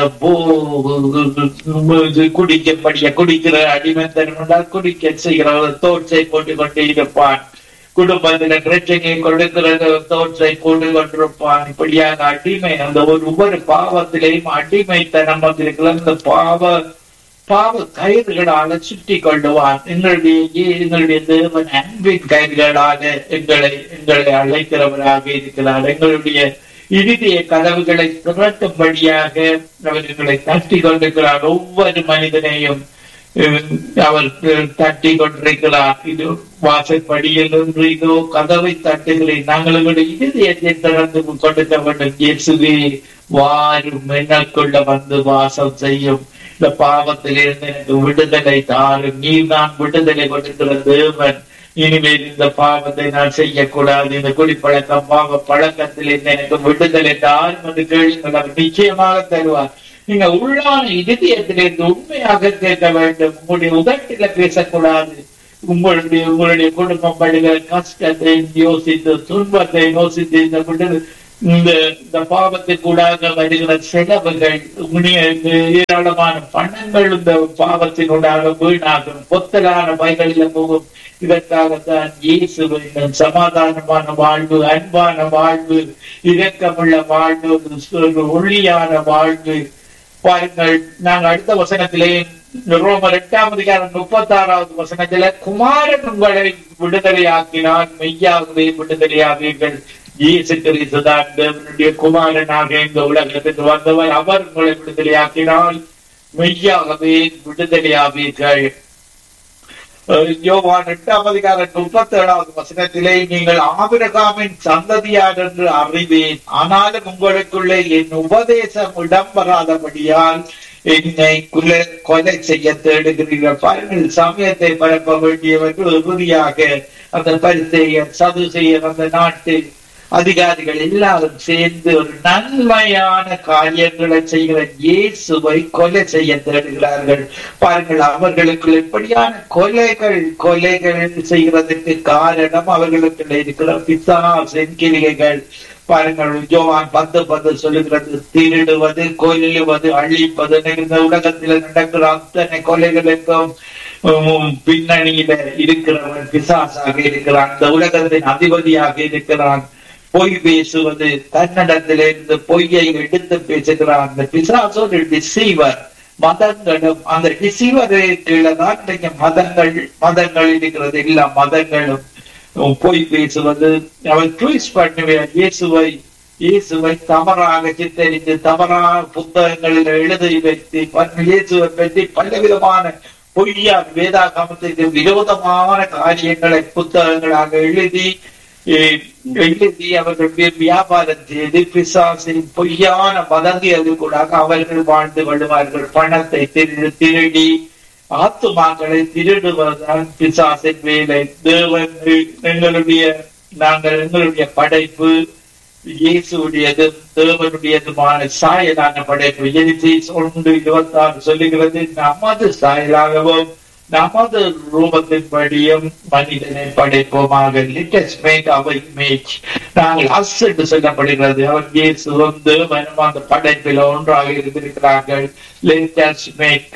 போ- குடிக்கப்படிய குடிக்கிற அடிமைத்தனம் என்றால் குடிக்க செய்கிறவர் தோற்றை போட்டு கொண்டே இருப்பான் குடும்பத்தில பிரச்சனையை கொடுக்கிறது தோற்றை போட்டு கொண்டிருப்பான் இப்படியாக அடிமை அந்த ஒரு ஒவ்வொரு பாவத்திலேயும் அடிமைத்தனம் வந்திருக்கிற அந்த பாவ பாவ கயிறுகளால சுற்றி கொள்ளுவான் எங்களுடைய ஏ- எங்களுடைய தேவன் அன்பின் கயிறுகளாக எங்களை எங்களை அழைக்கிறவராக இருக்கிறார் எங்களுடைய இறுதிய கதவுகளை திறக்கும்படியாக அவர் எங்களை தட்டி கொண்டிருக்கிறார் ஒவ்வொரு மனிதனையும் அஹ், அவர் அஹ், தட்டி கொண்டிருக்கிறார் இது வாசற்படியில் நின்று இதோ கதவை தட்டுகிறேன் நாங்கள் எங்களுடைய இதயத்தை திறந்து கொடுக்க வேண்டும் இயேசுவே வாரும் என்னக்குள்ள வந்து வாசம் செய்யும் இந்த பாவத்திலிருந்து எனக்கு விடுதலை தாரும் நீர் நான் விடுதலை கொடுக்கிற தேவன் இனிமேல் இந்த பாவத்தை நான் செய்யக்கூடாது இந்த குடிப்பழக்கம் பாவ பழக்கத்தில் இருந்து எனக்கு விடுதலை தாரும் என்று கேளுங்கள் அவர் நிச்சயமாக தருவார் நீங்க உள்ளான இதயத்திலிருந்து உண்மையாக கேட்க வேண்டும் உங்களுடைய உதட்டில பேசக்கூடாது உங்களுடைய உங்களுடைய குடும்பம் படுகிற கஷ்டத்தை யோசித்து துன்பத்தை யோசித்து இந்த விடுதலை இந்த இந்த பாவத்துக்கூடாக வருகிற செலவுகள் உன்னுடைய இந்த ஏராளமான பணங்கள் இந்த பாவத்தினூடாக வீணாகும் பொத்தலான வயல்களில் போகும் இதற்காகத்தான் இயேசு வேண்டும் சமாதானமான வாழ்வு அன்பான வாழ்வு இரக்கமுள்ள வாழ்வு ஒரு ஒளியான வாழ்வு பாருங்கள் நாங்கள் அடுத்த வசனத்திலே ரோமர் எட்டாம் அதிகாரம் முப்பத்தி ஆறாவது வசனத்தில குமாரன் உங்களை விடுதலையாக்கினால் மெய்யாகவே விடுதலையாவீர்கள் இயேசு கிறிஸ்து தான் தேவனுடைய குமாரனாக இந்த உலகத்துக்கு வந்தவர் அவர் உங்களை விடுதலையாக்கினால் மெய்யாகவே விடுதலையாவீர்கள் அஹ் யோவான் எட்டாம் அதிகாரம் முப்பத்தி ஏழாவது வசனத்திலே நீங்கள் ஆபிரகாமின் சந்ததியார் என்று அறிவேன் ஆனாலும் உங்களுக்குள்ளே என் உபதேசம் இடம்பெறாதபடியால் என்னை குல கொலை செய்ய தேடுகிறீர்கள் பாருங்கள் சமயத்தை பரப்ப வேண்டியவர்கள் உறுதியாக அந்த பரிசெயர் சதுசெயர் அந்த நாட்டில் அதிகாரிகள் எல்லாரும் சேர்ந்து ஒரு நன்மையான காரியங்களை செய்கிற இயேசுவை கொலை செய்ய தேடுகிறார்கள் பாருங்கள் அவர்களுக்கு எப்படியான கொலைகள் கொலைகள் செய்கிறதுக்கு காரணம் அவர்களுக்கு இருக்கிற பிசாசின் கிரிகைகள் பாருங்கள் யோவான் பத்து பத்து சொல்லுகிறது திருடுவது கொல்லுவது அழிப்பது இந்த உலகத்தில் நடக்கிற அத்தனை கொலைகளுக்கும் உம், பின்னணியில இருக்கிறவன் பிசாசாக இருக்கிறான் இந்த உலகத்தின் அதிபதியாக இருக்கிறான் பொய் பேசுவது தன்னிடத்திலிருந்து பொய்யை எடுத்து பேசுகிறான் அந்த பிசாசு ஒரு டிசீவர் மதங்களும் அந்த டிசீவரே கீழதான் இன்றைக்கு மதங்கள் மதங்கள் இருக்கிறது எல்லா மதங்களும் பொய் பேசுவது அவன் ட்வீஸ் பண்ணுவேன் இயேசுவை இயேசுவை தவறாக சித்தரித்து தவறான புத்தகங்களில் எழுதி வைத்து பன் இயேசுவை பற்றி பலவிதமான பொய்யா வேதாகமத்துக்கு விரோதமான காரியங்களை புத்தகங்களாக எழுதி eh, எழுதி அவர்கள் வி- வியாபாரம் செய்து பிசாசின் பொய்யான வதந்தியதுக்கூடாக அவர்கள் வாழ்ந்து கொள்வார்கள் பணத்தை திருடி திருடி ஆத்துமாக்களை திருடுவதுதான் பிசாசின் வேலை தேவன் எங்களுடைய நாங்கள் எங்களுடைய படைப்பு இயேசுடையதும் தேவனுடையதுமான சாயலான படைப்பு ஜெனிசிஸ் ஒன்று இருபத்தி ஆறு சொல்லுகிறது நமது சாயலாகவும் நமது ரூபத்தின்படியும் மனிதனை படைப்போமாக லிட்டஸ் மேக் அவர் இமேஜ் நாங்கள் அஸ் என்று சொல்லப்படுகிறது அவர் இயேசுவும் தேவனும் அந்த படைப்பில் ஒன்றாக இருந்திருக்கிறார்கள் let us make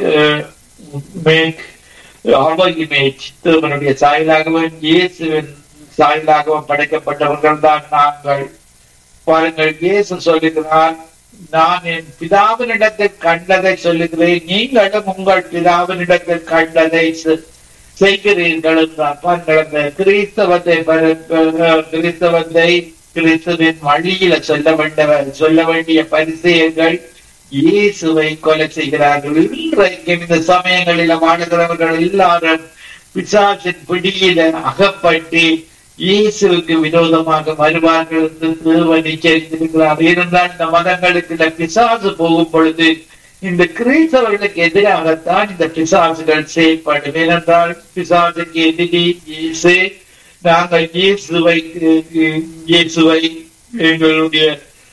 make our image தேவனுடைய சாயலாகவும் இயேசுவின் சாயலாகவும் படைக்கப்பட்டவர்கள் தான் நாங்கள் பாருங்கள் இயேசு சொல்லுகிறார் நான் என் பிதாவினிடத்தில் கண்டதை சொல்லுகிறேன் நீங்களும் உங்கள் பிதாவினிடத்தில் கண்டதை செ- செய்கிறீர்கள் என்றார் பாருங்கள் அந்த கிறிஸ்தவத்தை பர- அஹ் கிறிஸ்தவத்தை கிறிஸ்துவின் வழியில சொல்ல வேண்டிய சொல்ல வேண்டிய பரிசெயர்கள் இயேசுவை கொலை செய்கிறார்கள் இன்றைக்கும் இந்த சமயங்களில வாழுகிறவர்கள் எல்லாரும் பிசாசின் பிடியில அகப்பட்டு இயேசுவுக்கு விரோதமாக வருவார்கள் என்று தேவன் எச்சரித்திருக்கிறார் ஏனென்றால் இந்த மதங்களுக்கு இந்த பிசாசு போகும் பொழுது இந்த கிறிஸ்தவர்களுக்கு எதிராகத்தான் இந்த பிசாசுகள் செயல்படும் ஏனென்றால் பிசாசுக்கு எதிரி இயேசு நாங்கள் இயேசுவை அஹ், இயேசுவை எங்களுடைய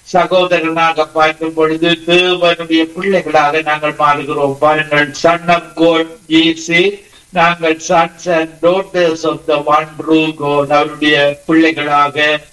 சகோதரனாக பார்க்கும் பொழுது தேவனுடைய பிள்ளைகளாக நாங்கள் மாறுகிறோம் பாருங்கள் சன் ஆஃப் கோட் இயேசு நாங்கள் sons and daughters of the one true God அவருடைய பிள்ளைகளாக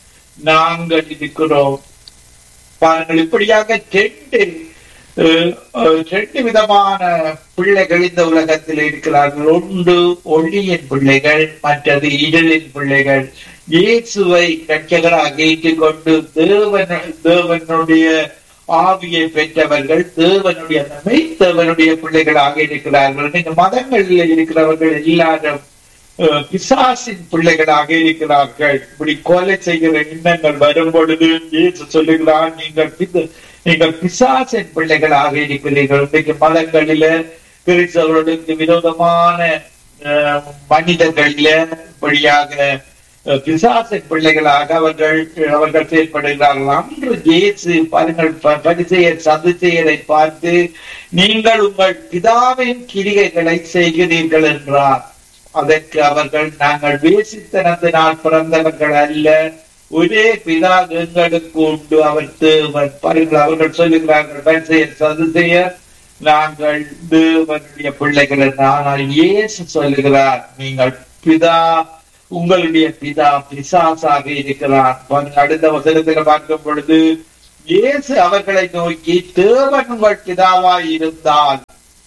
நாங்கள் இருக்கிறோம் பாருங்கள் இப்படியாக ரெண்டு அஹ், அஹ், ரெண்டு விதமான பிள்ளைகள் இந்த உலகத்தில் இருக்கிறார்கள் ஒன்று ஒளியின் பிள்ளைகள் மற்றது இருளின் பிள்ளைகள் இயேசுவை ரட்சகராக ஏற்றுக்கொண்டு தேவன் தேவனுடைய ஆவியை பெற்றவர்கள் தேவனுடைய மெய்த்தேவனுடைய பிள்ளைகளாக இருக்கிறார்கள் இந்த மதங்களில் இருக்கிறவர்கள் எல்லாரும் அஹ், பிசாசின் பிள்ளைகளாக இருக்கிறார்கள் இப்படி கொலை செய்கிற எண்ணங்கள் வரும் பொழுது இயேசு சொல்லுகிறார் நீங்கள் பித- நீங்கள் பிசாசின் பிள்ளைகளாக இருக்கிறீர்கள் இன்றைக்கு மதங்களில கிறிஸ்தவர்களுக்கு விரோதமான அஹ், மனிதர்களில இப்படியாக அஹ், பிசாசின் பிள்ளைகளாக அவர்கள் அவர்கள் செயல்படுகிறார்கள் அன்று இயேசு பாருங்கள் ப- பரிசேயர் சதுசேயரை பார்த்து நீங்கள் உங்கள் பிதாவின் கிரிகைகளை செய்கிறீர்கள் என்றார் அதற்கு அவர்கள் நாங்கள் வேசித்தனத்தினால் பிறந்தவர்கள் அல்ல ஒரே பிதா எங்களுக்கு உண்டு அவர் தேவன் பாருங்கள் அவர்கள் சொல்லுகிறார்கள் பரிசேயர் சதுசேயர் நாங்கள் தேவனுடைய பிள்ளைகள் என்று. ஆனால் இயேசு சொல்லுகிறார் நீங்கள் பிதா உங்களுடைய பிதா பிசாசாக இருக்கிறார் பாருங்க, அடுத்த வசனத்தில் பார்க்கும் பொழுது இயேசு அவர்களை நோக்கி தேவன் உங்கள் பிதாவாய் இருந்தால்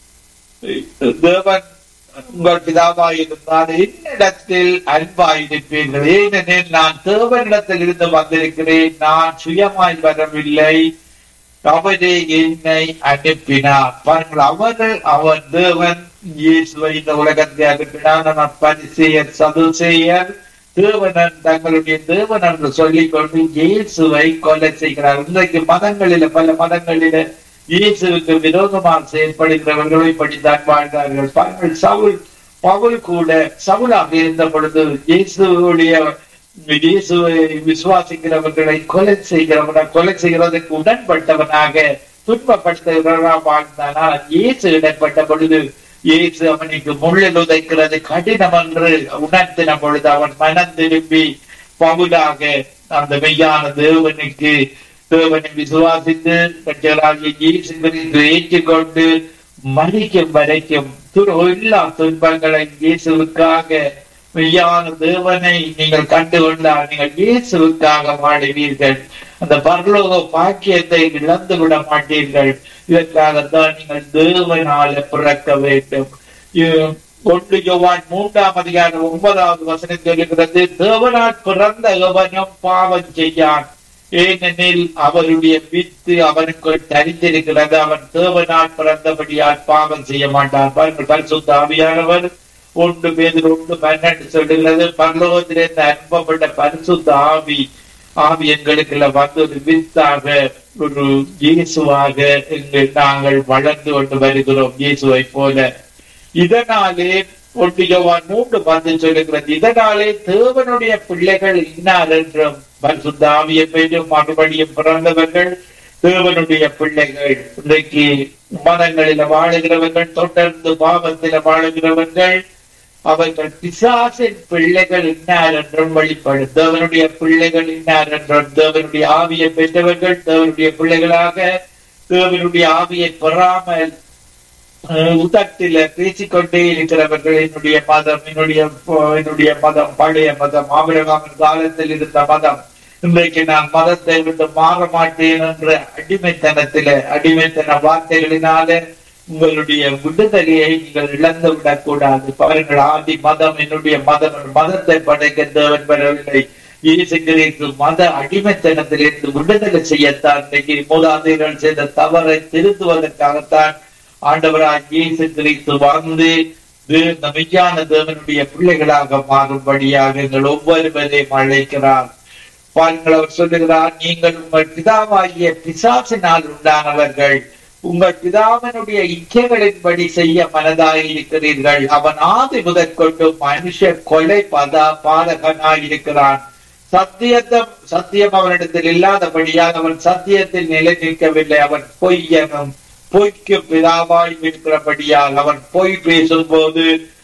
தேவன் உங்கள் பிதாவாய் இருந்தால் என்னிடத்தில் அன்பாயிருப்பீர்கள் ஏனெனில் நான் தேவனிடத்தில் இருந்து வந்திருக்கிறேன் நான் சுயமாய் வரவில்லை அவரே என்னை அனுப்பினார் பாருங்கள் அவர் அவர் தேவன் இயேசுவை இந்த உலகத்தை அனுப்பினார் நான் பரிசெயர் சதுசேயர் தேவனன் தங்களுடைய தேவன் என்று சொல்லிக் கொண்டு இயேசுவை கொலை செய்கிறார் இன்றைக்கு மதங்களில பல மதங்களில இயேசுவுக்கு விரோதமாக செயல்படுகிறவர்கள் இப்படித்தான் வாழ்ந்தார்கள் பாருங்கள் சவுல் பவுல் கூட சவுலாக இருந்த பொழுது இயேசுடைய இயேசுவை விசுவாசிக்கிறவர்களை கொலை செய்கிறவனாக கொலை செய்கிறதுக்கு உடன்பட்டவனாக துன்பப்படுத்துகிறவனாக வாழ்ந்தான் ஆனால் இயேசு இடப்பட்ட பொழுது இயேசு அவனுக்கு முள்ளில் உதைக்கிறது கடினம் என்று உணர்த்தின பொழுது அவன் மனம் திரும்பி பவுலாக அந்த மெய்யான தேவனுக்கு தேவனை விசுவாசித்து கட்டளாகிய இயேசு கிறிஸ்து ஏற்றுக்கொண்டு மறிக்கும் வரைக்கும் துரு எல்லா துன்பங்களை இயேசுவுக்காக மெய்யான தேவனை நீங்கள் கண்டுகொண்டால் நீங்கள் இயேசுவுக்காக வாடுவீர்கள் அந்த பரலோக பாக்கியத்தை இழந்து விட மாட்டீர்கள் இதற்காகத்தான் நீங்கள் தேவனால பிறக்க வேண்டும் இது ஒன்று யோவான் மூன்றாம் அதிகாரம் ஒன்பதாவது வசனம் சொல்லுகிறது தேவனால் பிறந்த எவனும் பாவம் செய்யான் ஏனெனில் அவருடைய வித்து அவனுக்குள் தரித்திருக்கிறது அவன் தேவனால் பிறந்தபடியால் பாவம் செய்ய மாட்டான் பாருங்கள் பரிசுத்த ஆவியானவர் ஒன்று பேர் ஒன்று பன்னெண்டு சொல்லுகிறது பரலோகத்திலிருந்து அனுப்பப்பட்ட பரிசுத்த ஆவி ஆவி எங்களுக்குள்ள வந்து ஒரு வித்தாக ஒரு இயேசுவாக இங்கு நாங்கள் வளர்ந்து கொண்டு வருகிறோம் இயேசுவை போல இதனாலே ஒன்று யோவான் மூன்று வந்து சொல்லுகிறது இதனாலே தேவனுடைய பிள்ளைகள் இன்னார் என்றும் பரிசுத்த ஆவியை பெற்றும் மறுபடியும் பிறந்தவர்கள் தேவனுடைய பிள்ளைகள் இன்றைக்கு மதங்களில வாழுகிறவர்கள் தொடர்ந்து பாவத்தில வாழுகிறவர்கள் அவர்கள் பிசாசின் பிள்ளைகள் இன்னார் என்றும் வெளிப்படும் தேவனுடைய பிள்ளைகள் இன்னார் என்றும் தேவனுடைய ஆவியை பெற்றவர்கள் தேவனுடைய பிள்ளைகளாக தேவனுடைய ஆவியை பெறாமல் அஹ், உதட்டில பேசிக்கொண்டே இருக்கிறவர்கள் என்னுடைய மதம் என்னுடைய என்னுடைய மதம் பழைய மதம் ஆபிரகாமின் காலத்தில் இருந்த மதம் இன்றைக்கு நான் மதத்தை விட்டு மாற மாட்டேன் என்ற அடிமைத்தனத்தில அடிமைத்தன வார்த்தைகளினால உங்களுடைய விடுதலையை நீங்கள் இழந்து விடக்கூடாது பாருங்கள் ஆதி மதம் என்னுடைய மதம் மதத்தை படைக்க தேவன் வரவில்லை இயேசு கிறிஸ்து மத அடிமைத்தனத்திலிருந்து விடுதலை செய்யத்தான் இன்னைக்கு மூதாதையர்கள் செய்த தவறை திருத்துவதற்காகத்தான் ஆண்டவராய் இயேசு கிறிஸ்து வந்து தே- இந்த மெய்யான தேவனுடைய பிள்ளைகளாக மாறும்படியாக எங்கள் ஒவ்வொருவரையும் அழைக்கிறார் பாருங்கள் அவர் சொல்லுகிறார் நீங்கள் உங்கள் பிதாவாகிய பிசாசினால் உண்டானவர்கள் உங்கள் பிதாவினுடைய இச்சைகளின்படி செய்ய மனதாய் இருக்கிறீர்கள் அவன் ஆதி முதற்கொண்டு மனுஷ கொலை பதா பாதகனாய் இருக்கிறான் சத்தியத்தம் சத்தியம் அவனிடத்தில் இல்லாதபடியால் அவன் சத்தியத்தில் நிலை நிற்கவில்லை அவன் பொய்யனும் பொய்க்கு பிதாவாய் இருக்கிறபடியால் அவன் பொய் பேசும்போது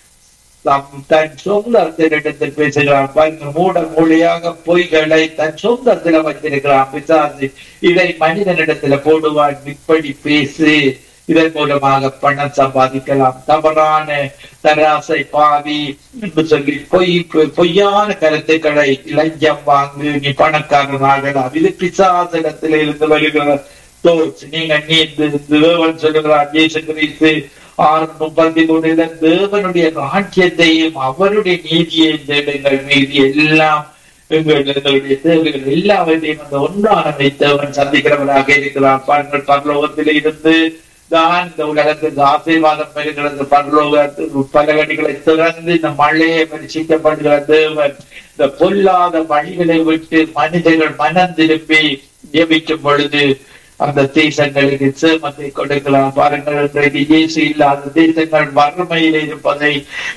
தம் தன் சொந்தத்தினிடத்தில் பேசுகிறான் பாருங்க மூட மூலியாக பொய்களை தன் சொந்தத்துல வைத்திருக்கிறான் பிசாசு இதை மனிதனிடத்துல போடுவான் இப்படி பேசு இதன் மூலமாக பணம் சம்பாதிக்கலாம் தவறான தராசை பாவி என்று சொல்லி பொய் பொய்யான கருத்துக்களை லஞ்சம் வாங்கு நீ பணக்காரனாகலாம் இது பிசாசிடத்தில் இருந்து வருகிற தோற்று நீங்க நீ தேவன் சொல்லுகிறார் இயேசு கிறிஸ்து ஆறு முப்பத்தி மூணுல தேவனுடைய ராஜ்யத்தையும் அவருடைய நீதியையும் தேடுங்கள் மீதி எல்லாம் எங்கள் எங்களுடைய தேவைகள் எல்லாவற்றையும் அந்த ஒன்றான வைத்தவன் சந்திக்கிறவராக இருக்கிறார் பாருங்கள் பரலோகத்திலே இருந்து தான் இந்த உலகத்துக்கு ஆசீர்வாதம் பெறுகிறது பரலோகத்து பலகடிகளை திறந்து இந்த மழையை பரிசிக்கப்படுகிற தேவன் இந்த பொல்லாத வழிகளை விட்டு மனிதர்கள் மனம் திருப்பி ஜெபிக்கும் பொழுது அந்த தேசங்களுக்கு சேமத்தை கொடுக்கலாம் பாருங்கள் இன்றைக்கு இயேசு இல்லாத தேசங்கள் வறுமையில் இருப்பதை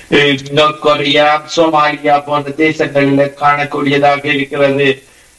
அஹ், கொரியா சோமாலியா போன்ற தேசங்களில் காணக்கூடியதாக இருக்கிறது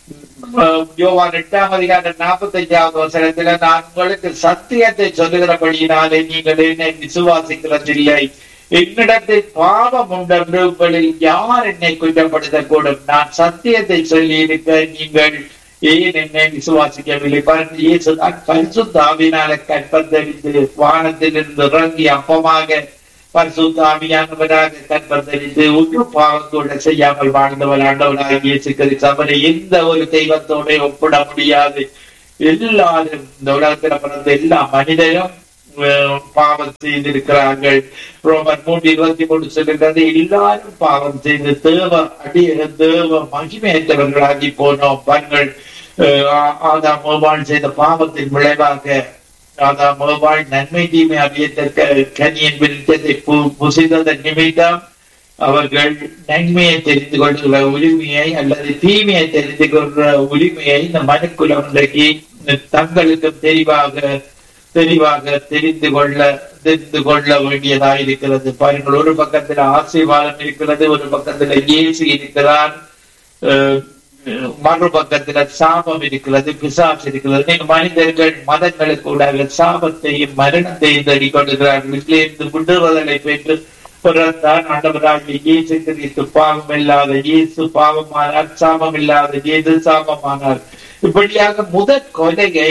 அஹ், யோவான் எட்டாம் அதிகாரம் நாற்பத்தி அஞ்சாவது வசனத்துல நான் உங்களுக்கு சத்தியத்தை சொல்லுகிறபடியினாலே நீங்கள் என்னை விசுவாசிக்கிறதில்லை என்னிடத்தில் பாவம் உண்டென்று உங்களில் யார் என்னை குற்றப்படுத்தக்கூடும் நான் சத்தியத்தை சொல்லி இருக்க நீங்கள் ஏன் என்னை விசுவாசிக்கவில்லை பாருங்கள் இயேசு தான் பரிசுத்த ஆவியினால கற்பந்தரித்து வானத்திலிருந்து இறங்கி அப்பமாக பரிசுத்த ஆவியானவராக கற்பந்தரித்து ஒன்று பாவத்தோட செய்யாமல் வாழ்ந்தவர் ஆண்டவராக இயேசு கிறிஸ்து அவரை எந்த ஒரு தெய்வத்தோட ஒப்பிட முடியாது எல்லாரும் இந்த உலகத்துல பிறந்த எல்லா மனிதரும் அஹ், பாவம் செய்திருக்கிறார்கள் ரோமர் மூன்று இருபத்தி மூணு சொல்லுகிறது எல்லாரும் பாவம் செய்து தேவ அடிய தேவ மகிமையற்றவர்களாகி போனோம் பாருங்கள் அஹ், ஆ- ஆதாம் மோபால் செய்த பாவத்தின் விளைவாக ஆதாம் மோபால் நன்மை தீமை அறியத்தக்க கனியின் விருத்தத்தை பு- புசித்ததன் நிமித்தம் அவர்கள் நன்மையை தெரிந்து கொள்கிற உரிமையை அல்லது தீமையை தெரிந்து கொள்கிற உரிமையை இந்த மனுக்குலம் இன்றைக்கு தங்களுக்கு தெளிவாக தெளிவாக தெரிந்து கொள்ள தெரிந்து கொள்ள வேண்டியதாக இருக்கிறது பாருங்கள் ஒரு பக்கத்துல ஆசீர்வாதம் இருக்கிறது ஒரு பக்கத்துல இயேசு இருக்கிறார் அஹ், மறுபக்கத்துல சாபம் இருக்கிறது பிசாசு இருக்கிறது நீங்க மனிதர்கள் மதங்களுக்கு கூட சாபத்தையும் மரணத்தையும் தேடிக் கொள்கிறார்கள் இதிலிருந்து விடுதலை பெற்று பிறந்தான் ஆண்டவராகிய இயேசு கிறிஸ்து பாவம் இல்லாத இயேசு பாவமானார் சாபம் இல்லாத இயேசு சாபமானார் இப்படியாக முதற் கொலையை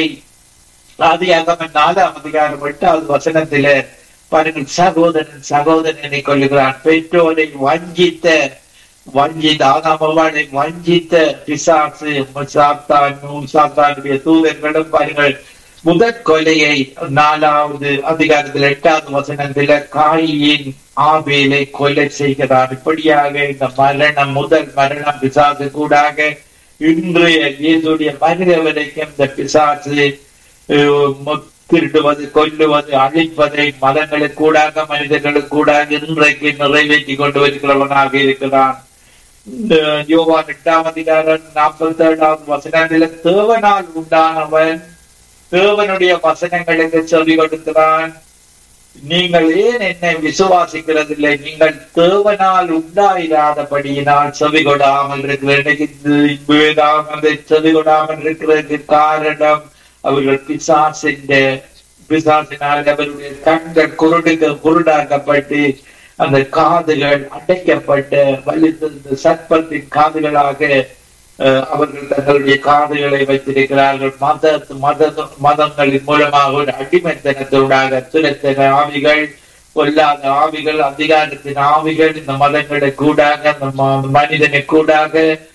ஆதியாகம நாலாம் அதிகாரம் எட்டாவது வசனத்தில பாருங்கள் சகோதரன் சகோதரனை கொள்ளுகிறான் பெற்றோரை வஞ்சித்த வஞ்சித்த ஆதாமவாளை வஞ்சித்த பிசாசு சாத்தான் சாத்தானுடைய தூதர்களும் பாருங்கள் முதற் கொலையை நாலாவது அதிகாரத்தில் எட்டாவது வசனத்துல காயின் ஆபேலை கொலை செய்கிறார் இப்படியாக இந்த மரணம் முதல் மரணம் பிசாசு கூடாக இன்றைய இயேசுடைய மனித வரைக்கும் இந்த பிசாசு அஹ், மு- திருடுவது கொல்லுவது அழிப்பதை மதங்களுக்கூடாக மனிதர்களுக்கூடாக இன்றைக்கு நிறைவேற்றி கொண்டு வருகிறவனாக இருக்கிறான் இந்த யோவான் எட்டாம் அதிகாரம் நாற்பத்தி ஏழாவது வசனத்தில் தேவனால் உண்டானவன் தேவனுடைய வசனங்களுக்கு செவி கொடுக்கிறான் நீங்கள் ஏன் என்னை விசுவாசிக்கிறதில்லை நீங்கள் தேவனால் உண்டாயிராதபடியினால் செவி கொடாமல் இருக்கிற வேதாமதை செவி கொடாமல் இருக்கிறதுக்கு காரணம் அவர்கள் பிசாசின் பிசாசினால் அவருடைய கண்கள் குருடுக குருடாக்கப்பட்டு அந்த காதுகள் அடைக்கப்பட்ட வலிந்த சர்ப்பத்தின் காதுகளாக அஹ், அவர்கள் தங்களுடைய காதுகளை வைத்திருக்கிறார்கள் மத மத மதங்களின் மூலமாக ஒரு அடிமைத்தனத்தோடாக துரத்தன ஆவிகள் கொல்லாத ஆவிகள் அதிகாரத்தின் ஆவிகள் இந்த மதங்களை கூடாக அந்த ம- மனிதனை கூடாக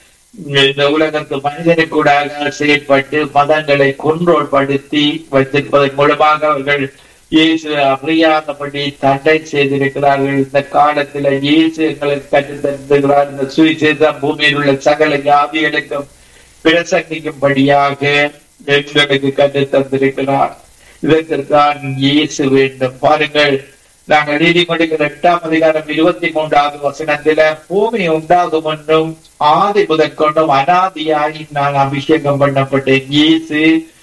இந்த உலகத்து மனிதனை கூடாக செயற்பட்டு மதங்களை கொன்றோல்படுத்தி வைத்திருப்பதன் மூலமாக அவர்கள் இயேசு அறியாதபடி தடை செய்திருக்கிறார்கள் இந்த காலத்துல இயேசு எங்களுக்கு கற்றுத் தந்திருக்கிறார் இந்த சுவிசேஷம் பூமியில் உள்ள சகல ஜாதிகளுக்கும் பிரசங்கிக்கும்படியாக எங்களுக்கு கற்றுத் தந்திருக்கிறார் இதற்குத்தான் இயேசு வேண்டும் பாருங்கள் நாங்கள் நீதிமொழிகள் எட்டாம் அதிகாரம் இருபத்தி மூன்றாவது வசனத்தில பூமி உண்டாகும் என்றும் ஆதி முதற்கொண்டும் அனாதியாகி நான் அபிஷேகம் பண்ணப்பட்டேன் இயேசு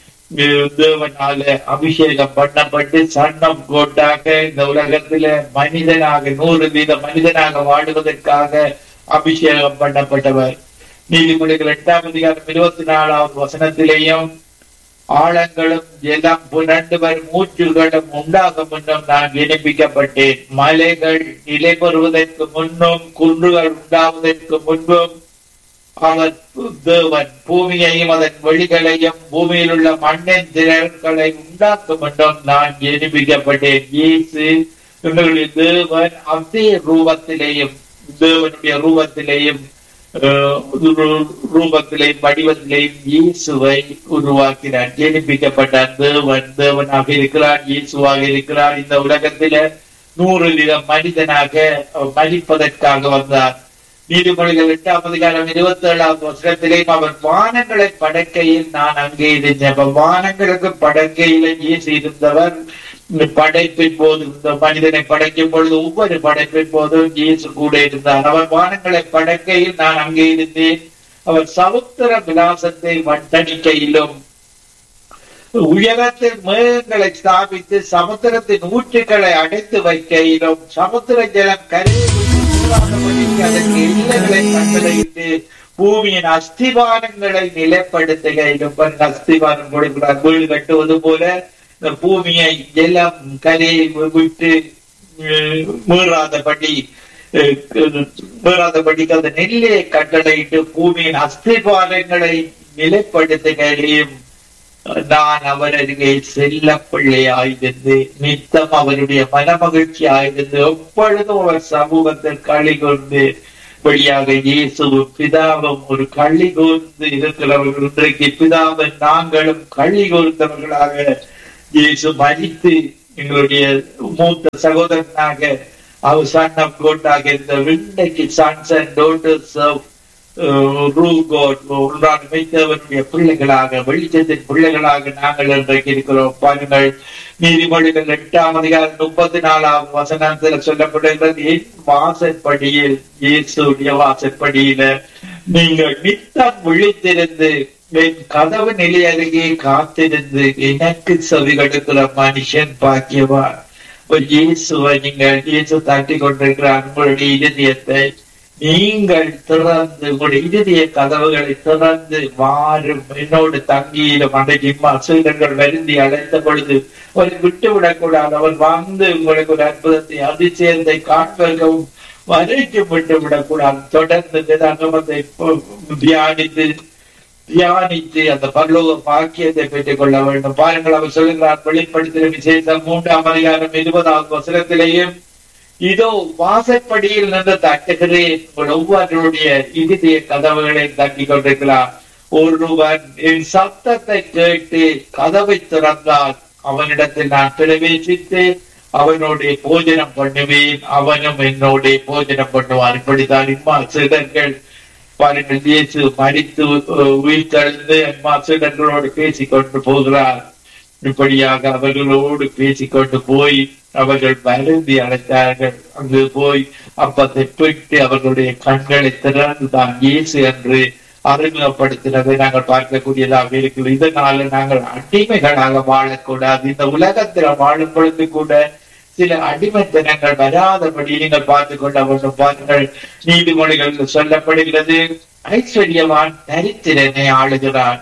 அஹ், தேவனால அபிஷேகம் பண்ணப்பட்டு சன்னம் கோட்டாக இந்த உலகத்தில மனிதனாக நூறு வீத மனிதனாக வாழுவதற்காக அபிஷேகம் பண்ணப்பட்டவர் நீதிமொழிகள் எட்டாம் அதிகாரம் இருபத்தி நாலாவது வசனத்திலேயும் ஆழங்களும் ஜலம் புரண்டு வரும் மூச்சுகளும் உண்டாகும் முன்னும் நான் விண்ணப்பிக்கப்பட்டேன் மலைகள் நிலை பெறுவதற்கு முன்னும் குன்றுகள் உண்டாவதற்கு முன்பும் அவர் தேவன் பூமியையும் அதன் வெளிகளையும் பூமியில் உள்ள மண்ணின் திரள்களை உண்டாக்கும் என்றும் நான் ஜெனிப்பிக்கப்பட்டேன் இயேசு எங்களுடைய தேவன் அதே ரூபத்திலேயும் தேவனுடைய ரூபத்திலேயும் அஹ், ரூ- ரூபத்திலேயும் வடிவத்திலேயும் இயேசுவை உருவாக்கினார் ஜெனிப்பிக்கப்பட்டார் தேவன் தேவனாக இருக்கிறார் இயேசுவாக இருக்கிறார் இந்த உலகத்தில நூறு வித மனிதனாக அவர் மதிப்பதற்காக வந்தார் நீதிமொழிகள் எட்டாம் அதிகாரம் இருபத்தி ஏழாவது வருஷத்திலேயும் அவர் வானங்களை படைக்கையில் நான் அங்கே இருந்தேன் அப்ப வானங்களுக்கு படைக்கையில இயேசு இருந்தவர் இந்த படைப்பின் போது இந்த மனிதனை படைக்கும் பொழுது ஒவ்வொரு படைப்பின் போதும் இயேசு கூட இருந்தார் அவர் வானங்களை படைக்கையில் நான் அங்கே இருந்தேன் அவர் சமுத்திர விலாசத்தை வட்டணிக்கையிலும் உயரத்தில் மேகங்களை ஸ்தாபித்து சமுத்திரத்தின் ஊற்றுக்களை அடைத்து வைக்கையிலும் சமுத்திர ஜலம் கரையில் அதற்கு எல்லைகளை கட்டளையிட்டு பூமியின் அஸ்திவாரங்களை நிலைப்படுத்துகையிலும் பாருங்க, அஸ்திவாரம் கொடுக்கிறார் வீடு கட்டுவது போல இந்த பூமியை ஜலம் கரையை விட்டு அஹ், மீறாதபடி அஹ், மீறாதபடிக்கு அந்த நெல்லையை கட்டளையிட்டு பூமியின் அஸ்திவாரங்களை நிலைப்படுத்துகையிலும் நான் அவர் அருகே செல்ல பிள்ளையாயிருந்து நித்தம் அவருடைய மனமகிழ்ச்சி ஆயிருந்து எப்பொழுதும் அவர் சமூகத்தில் களி கொண்டு வழியாக இயேசுவும் பிதாவும் ஒரு களி கூர்ந்து இருக்கிறவர்கள் இன்றைக்கு பிதாவும் நாங்களும் களி கூர்ந்தவர்களாக இயேசு மறித்து எங்களுடைய மூத்த சகோதரனாக அவர் சன் ஆஃப் கோட்டாக இருந்த இன்றைக்கு சன்ஸ் அண்ட் டோட்டர்ஸ் ஆஃப் அமைத்தவனுடைய பிள்ளைகளாக வெளிச்சத்தின் பிள்ளைகளாக நாங்கள் இன்றைக்கு இருக்கிறோம் பாருங்கள் நீதிமொழிகள் எட்டாம் அதிகாரம் முப்பத்தி நாலாம் வசனத்தில் சொல்லப்படுகிறது என் வாசற்படியில் இயேசுடைய வாசற்படியில நீங்கள் நித்தம் விழித்திருந்து என் கதவு நிலை அருகே காத்திருந்து எனக்கு செவி கொடுக்கிற மனுஷன் பாக்கியவான் ஒரு இயேசுவை நீங்கள் இயேசு தட்டி கொண்டிருக்கிறார் உங்களுடைய இதயத்தை நீங்கள் திறந்து உங்களுடைய இறுதிய கதவுகளை திறந்து வாரும் என்னோடு தங்கியிலும் அன்றைக்கு அசுரர்கள் வருந்தி அழைத்த பொழுது அவரை விட்டு விடக்கூடாது அவர் வந்து உங்களுக்கு ஒரு அற்புதத்தை அதிசயத்தை காண்பதற்கவும் வரைக்கும் விட்டு விடக்கூடாது தொடர்ந்து வேதாகமத்தை தியானித்து தியானித்து அந்த பரலோக பாக்கியத்தை பெற்றுக் கொள்ள வேண்டும் பாருங்கள் அவர் சொல்லுகிறார் வெளிப்படுத்தின விசேஷம் மூன்றாம் அதிகாரம் இருபதாவது வசனத்திலேயும் இதோ வாசற்படியில் நின்று தட்டுகிறேன் உங்கள் ஒவ்வொருடைய இறுதிய கதவுகளை தட்டி கொண்டிருக்கிறார் ஒருவன் என் சத்தத்தை கேட்டு கதவை திறந்தால் அவனிடத்தில் நான் பிரவேசித்து அவனோட போஜனம் பண்ணுவேன் அவனும் என்னோட போஜனம் பண்ணுவான் இப்படித்தான் இம்மா சிடர்கள் பாருங்கள் இயேசு மடித்து அஹ், உயிர்த்தெழுந்து அம்மா சிடர்களோடு பேசிக் கொண்டு போகிறார் இப்படியாக அவர்களோடு பேசிக்கொண்டு போய் அவர்கள் வருந்தி அழைத்தார்கள் அங்கு போய் அப்பத்தை பிட்டு அவர்களுடைய கண்களை திறந்து தான் இயேசு என்று அறிமுகப்படுத்தினதை நாங்கள் பார்க்கக்கூடியதாக இருக்குது இதனால நாங்கள் அடிமைகளாக வாழக்கூடாது இந்த உலகத்துல வாழும் பொழுது கூட சில அடிமைத்தனங்கள் வராதபடி நீங்கள் பார்த்துக் கொள்ள வேண்டும் பாருங்கள் நீதிமொழிகள் சொல்லப்படுகிறது ஐஸ்வர்யவான் தரித்திரனை ஆளுகிறான்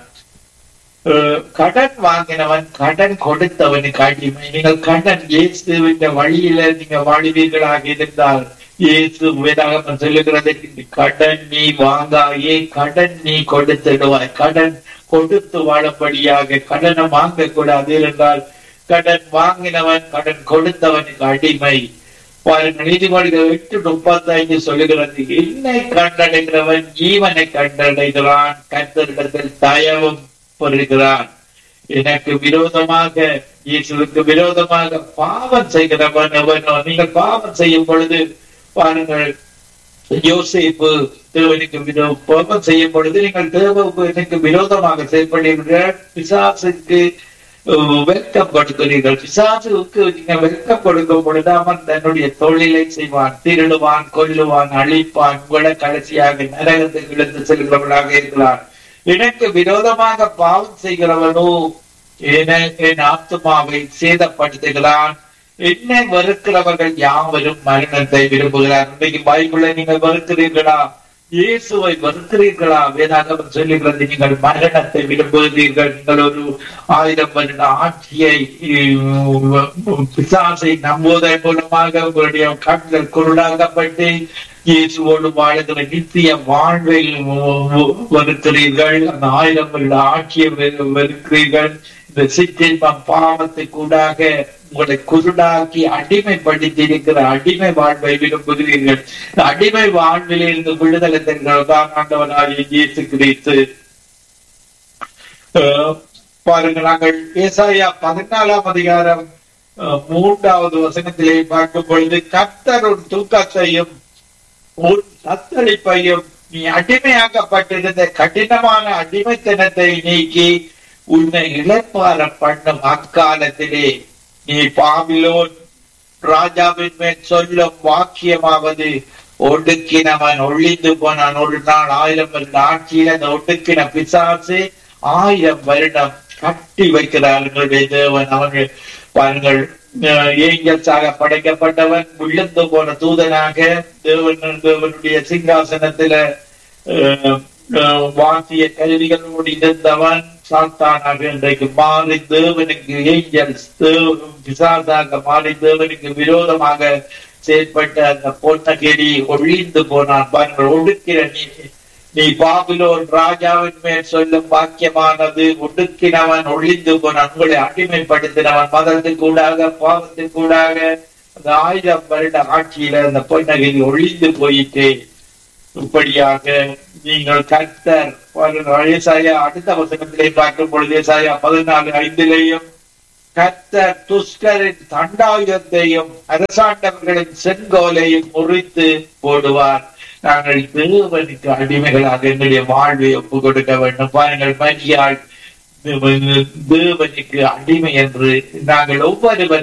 அஹ் கடன் வாங்கினவன் கடன் கொடுத்தவனுக்கு அடிமை நீங்கள் கடன் இயேசுவின் வழியில நீங்க வாழ்வீர்களாக இருந்தால் இயேசு வேதாகமம் சொல்லுகிறது கடன் நீ வாங்காயே கடன் நீ கொடுத்துடுவாய் கடன் கொடுத்து வாழப்படியாக கடனை வாங்க கூடாது இருந்தால் கடன் வாங்கினவன் கடன் கொடுத்தவனுக்கு அடிமை பாருங்கள் நீதிமொழிகள் எட்டு முப்பத்தி ஐந்து சொல்லுகிறது என்னை கண்டடைகிறவன் ஜீவனை கண்டடைகிறான் கத்தரிடத்தில் தயவும் பெறுகிறான் எனக்கு விரோதமாக இயேசுவுக்கு விரோதமாக பாவம் செய்கிறவன் எவனோ நீங்கள் பாவம் செய்யும் பொழுது பாருங்கள் யோசிப்பு தேவனுக்கு விரோ பாவம் செய்யும் பொழுது நீங்கள் தேவனுக்கு விரோதமாக செயல்படுகிறீர்கள் பிசாசுக்கு வெல்கம் கொடுக்கிறீர்கள் பிசாசுக்கு நீங்க வெல்கம் கொடுக்கும் பொழுது அவன் தன்னுடைய தொழிலை செய்வான் திருடுவான் கொல்லுவான் அழிப்பான் உங்களை கடைசியாக நரகத்துக்கு இழுத்து செல்கிறவனாக இருக்கிறான் எனக்கு விரோதமாக பாவம் செய்கிறவனோ என என் ஆத்மாவை சேதப்படுத்துகிறான் என்னை வெறுக்கிறவர்கள் யாவரும் மரணத்தை விரும்புகிறார் இன்னைக்கு பைபிளை நீங்கள் வெறுக்கிறீர்களா இயேசுவை வெறுக்கிறீர்களா வேதாகமம் சொல்லுகிறது நீங்கள் மரணத்தை விரும்புகிறீர்கள் நீங்கள் ஒரு ஆயிரம் வருட ஆட்சியை உம், பிசாசை நம்புவதன் மூலமாக உங்களுடைய கண்கள் குருடாக்கப்பட்டு இயேசுவோடு வாழுகிற நித்திய வாழ்வை வெறுக்கிறீர்கள் அந்த ஆயிரம் வருட ஆட்சியை வெறு- வெறுக்கிறீர்கள் இந்த சிற்றின்பம் பாவத்தை கூடாக உங்களை குருடாக்கி அடிமைப்படுத்தி இருக்கிற அடிமை வாழ்வை விரும்புகிறீர்கள் இந்த அடிமை வாழ்வில் இருந்து விடுதலை தருகிறதான் ஆண்டவனாகிய இயேசு கிறிஸ்து அஹ், பாருங்கள் நாங்கள் ஏசாயா பதினாலாம் அதிகாரம் அஹ், மூன்றாவது வசனத்திலே பார்க்கும் பொழுது கர்த்தர் ஒரு தூக்கத்தையும் உன் தத்தளிப்பையும் நீ அடிமையாக்கப்பட்டிருந்த கடினமான அடிமைத்தனத்தை நீக்கி உன்னை இழப்பார பண்ணும் அக்காலத்திலே நீ பாபிலோன் ராஜாவின் மேல் சொல்லும் வாக்கியமாவது ஒடுக்கினவன் ஒழிந்து போனான் ஒரு நாள் ஆயிரம் வருட ஆட்சியில் அந்த ஒடுக்கின பிசாசு ஆயிரம் வருடம் கட்டி வைக்கிறார் எங்களுடைய தேவன் அவர்கள் பாருங்கள் ஏஞ்சல்ஸாக படைக்கப்பட்டவன் விழுந்து போன தூதனாக தேவன் தேவனுடைய சிங்காசனத்தில அஹ், அஹ், வாசிய கருவிகளோடு இருந்தவன் சாத்தானாக இன்றைக்கு மாறி தேவனுக்கு ஏஞ்சல்ஸ் பிசாசாக மாறி தேவனுக்கு விரோதமாக செயல்பட்ட அந்த பொன்னகிரி ஒழிந்து போனான் பாருங்கள் ஒடுக்கிற நீ நீ பாபிலோன் ராஜாவின் மேல் சொல்லும் வாக்கியமானது ஒடுக்கினவன் ஒழிந்து போனான் உங்களை அடிமைப்படுத்தினவன் மதத்துக்கூடாக பாவத்துக்கூடாக அந்த ஆயிரம் வருட ஆட்சியில அந்த பொன்னகிரி ஒழிந்து போயிட்டு இப்படியாக நீங்கள் கர்த்தர் பாருங்கள், ஏசாயா அடுத்த வசனத்திலே பார்க்கும் பொழுது ஏசாயா பதினாலு ஐந்திலேயும் கர்த்தர் துஷ்கரின் தண்டாயுதத்தையும் அரசாண்டவர்களின் செங்கோலையும் முறித்து போடுவார் நாங்கள் தேவனுக்கு அடிமைகளாக எங்களுடைய வாழ்வை ஒப்பு கொடுக்க வேண்டும் பாருங்கள் மரியாள் தேவனுக்கு அடிமை என்று நாங்கள் ஒவ்வொருவர்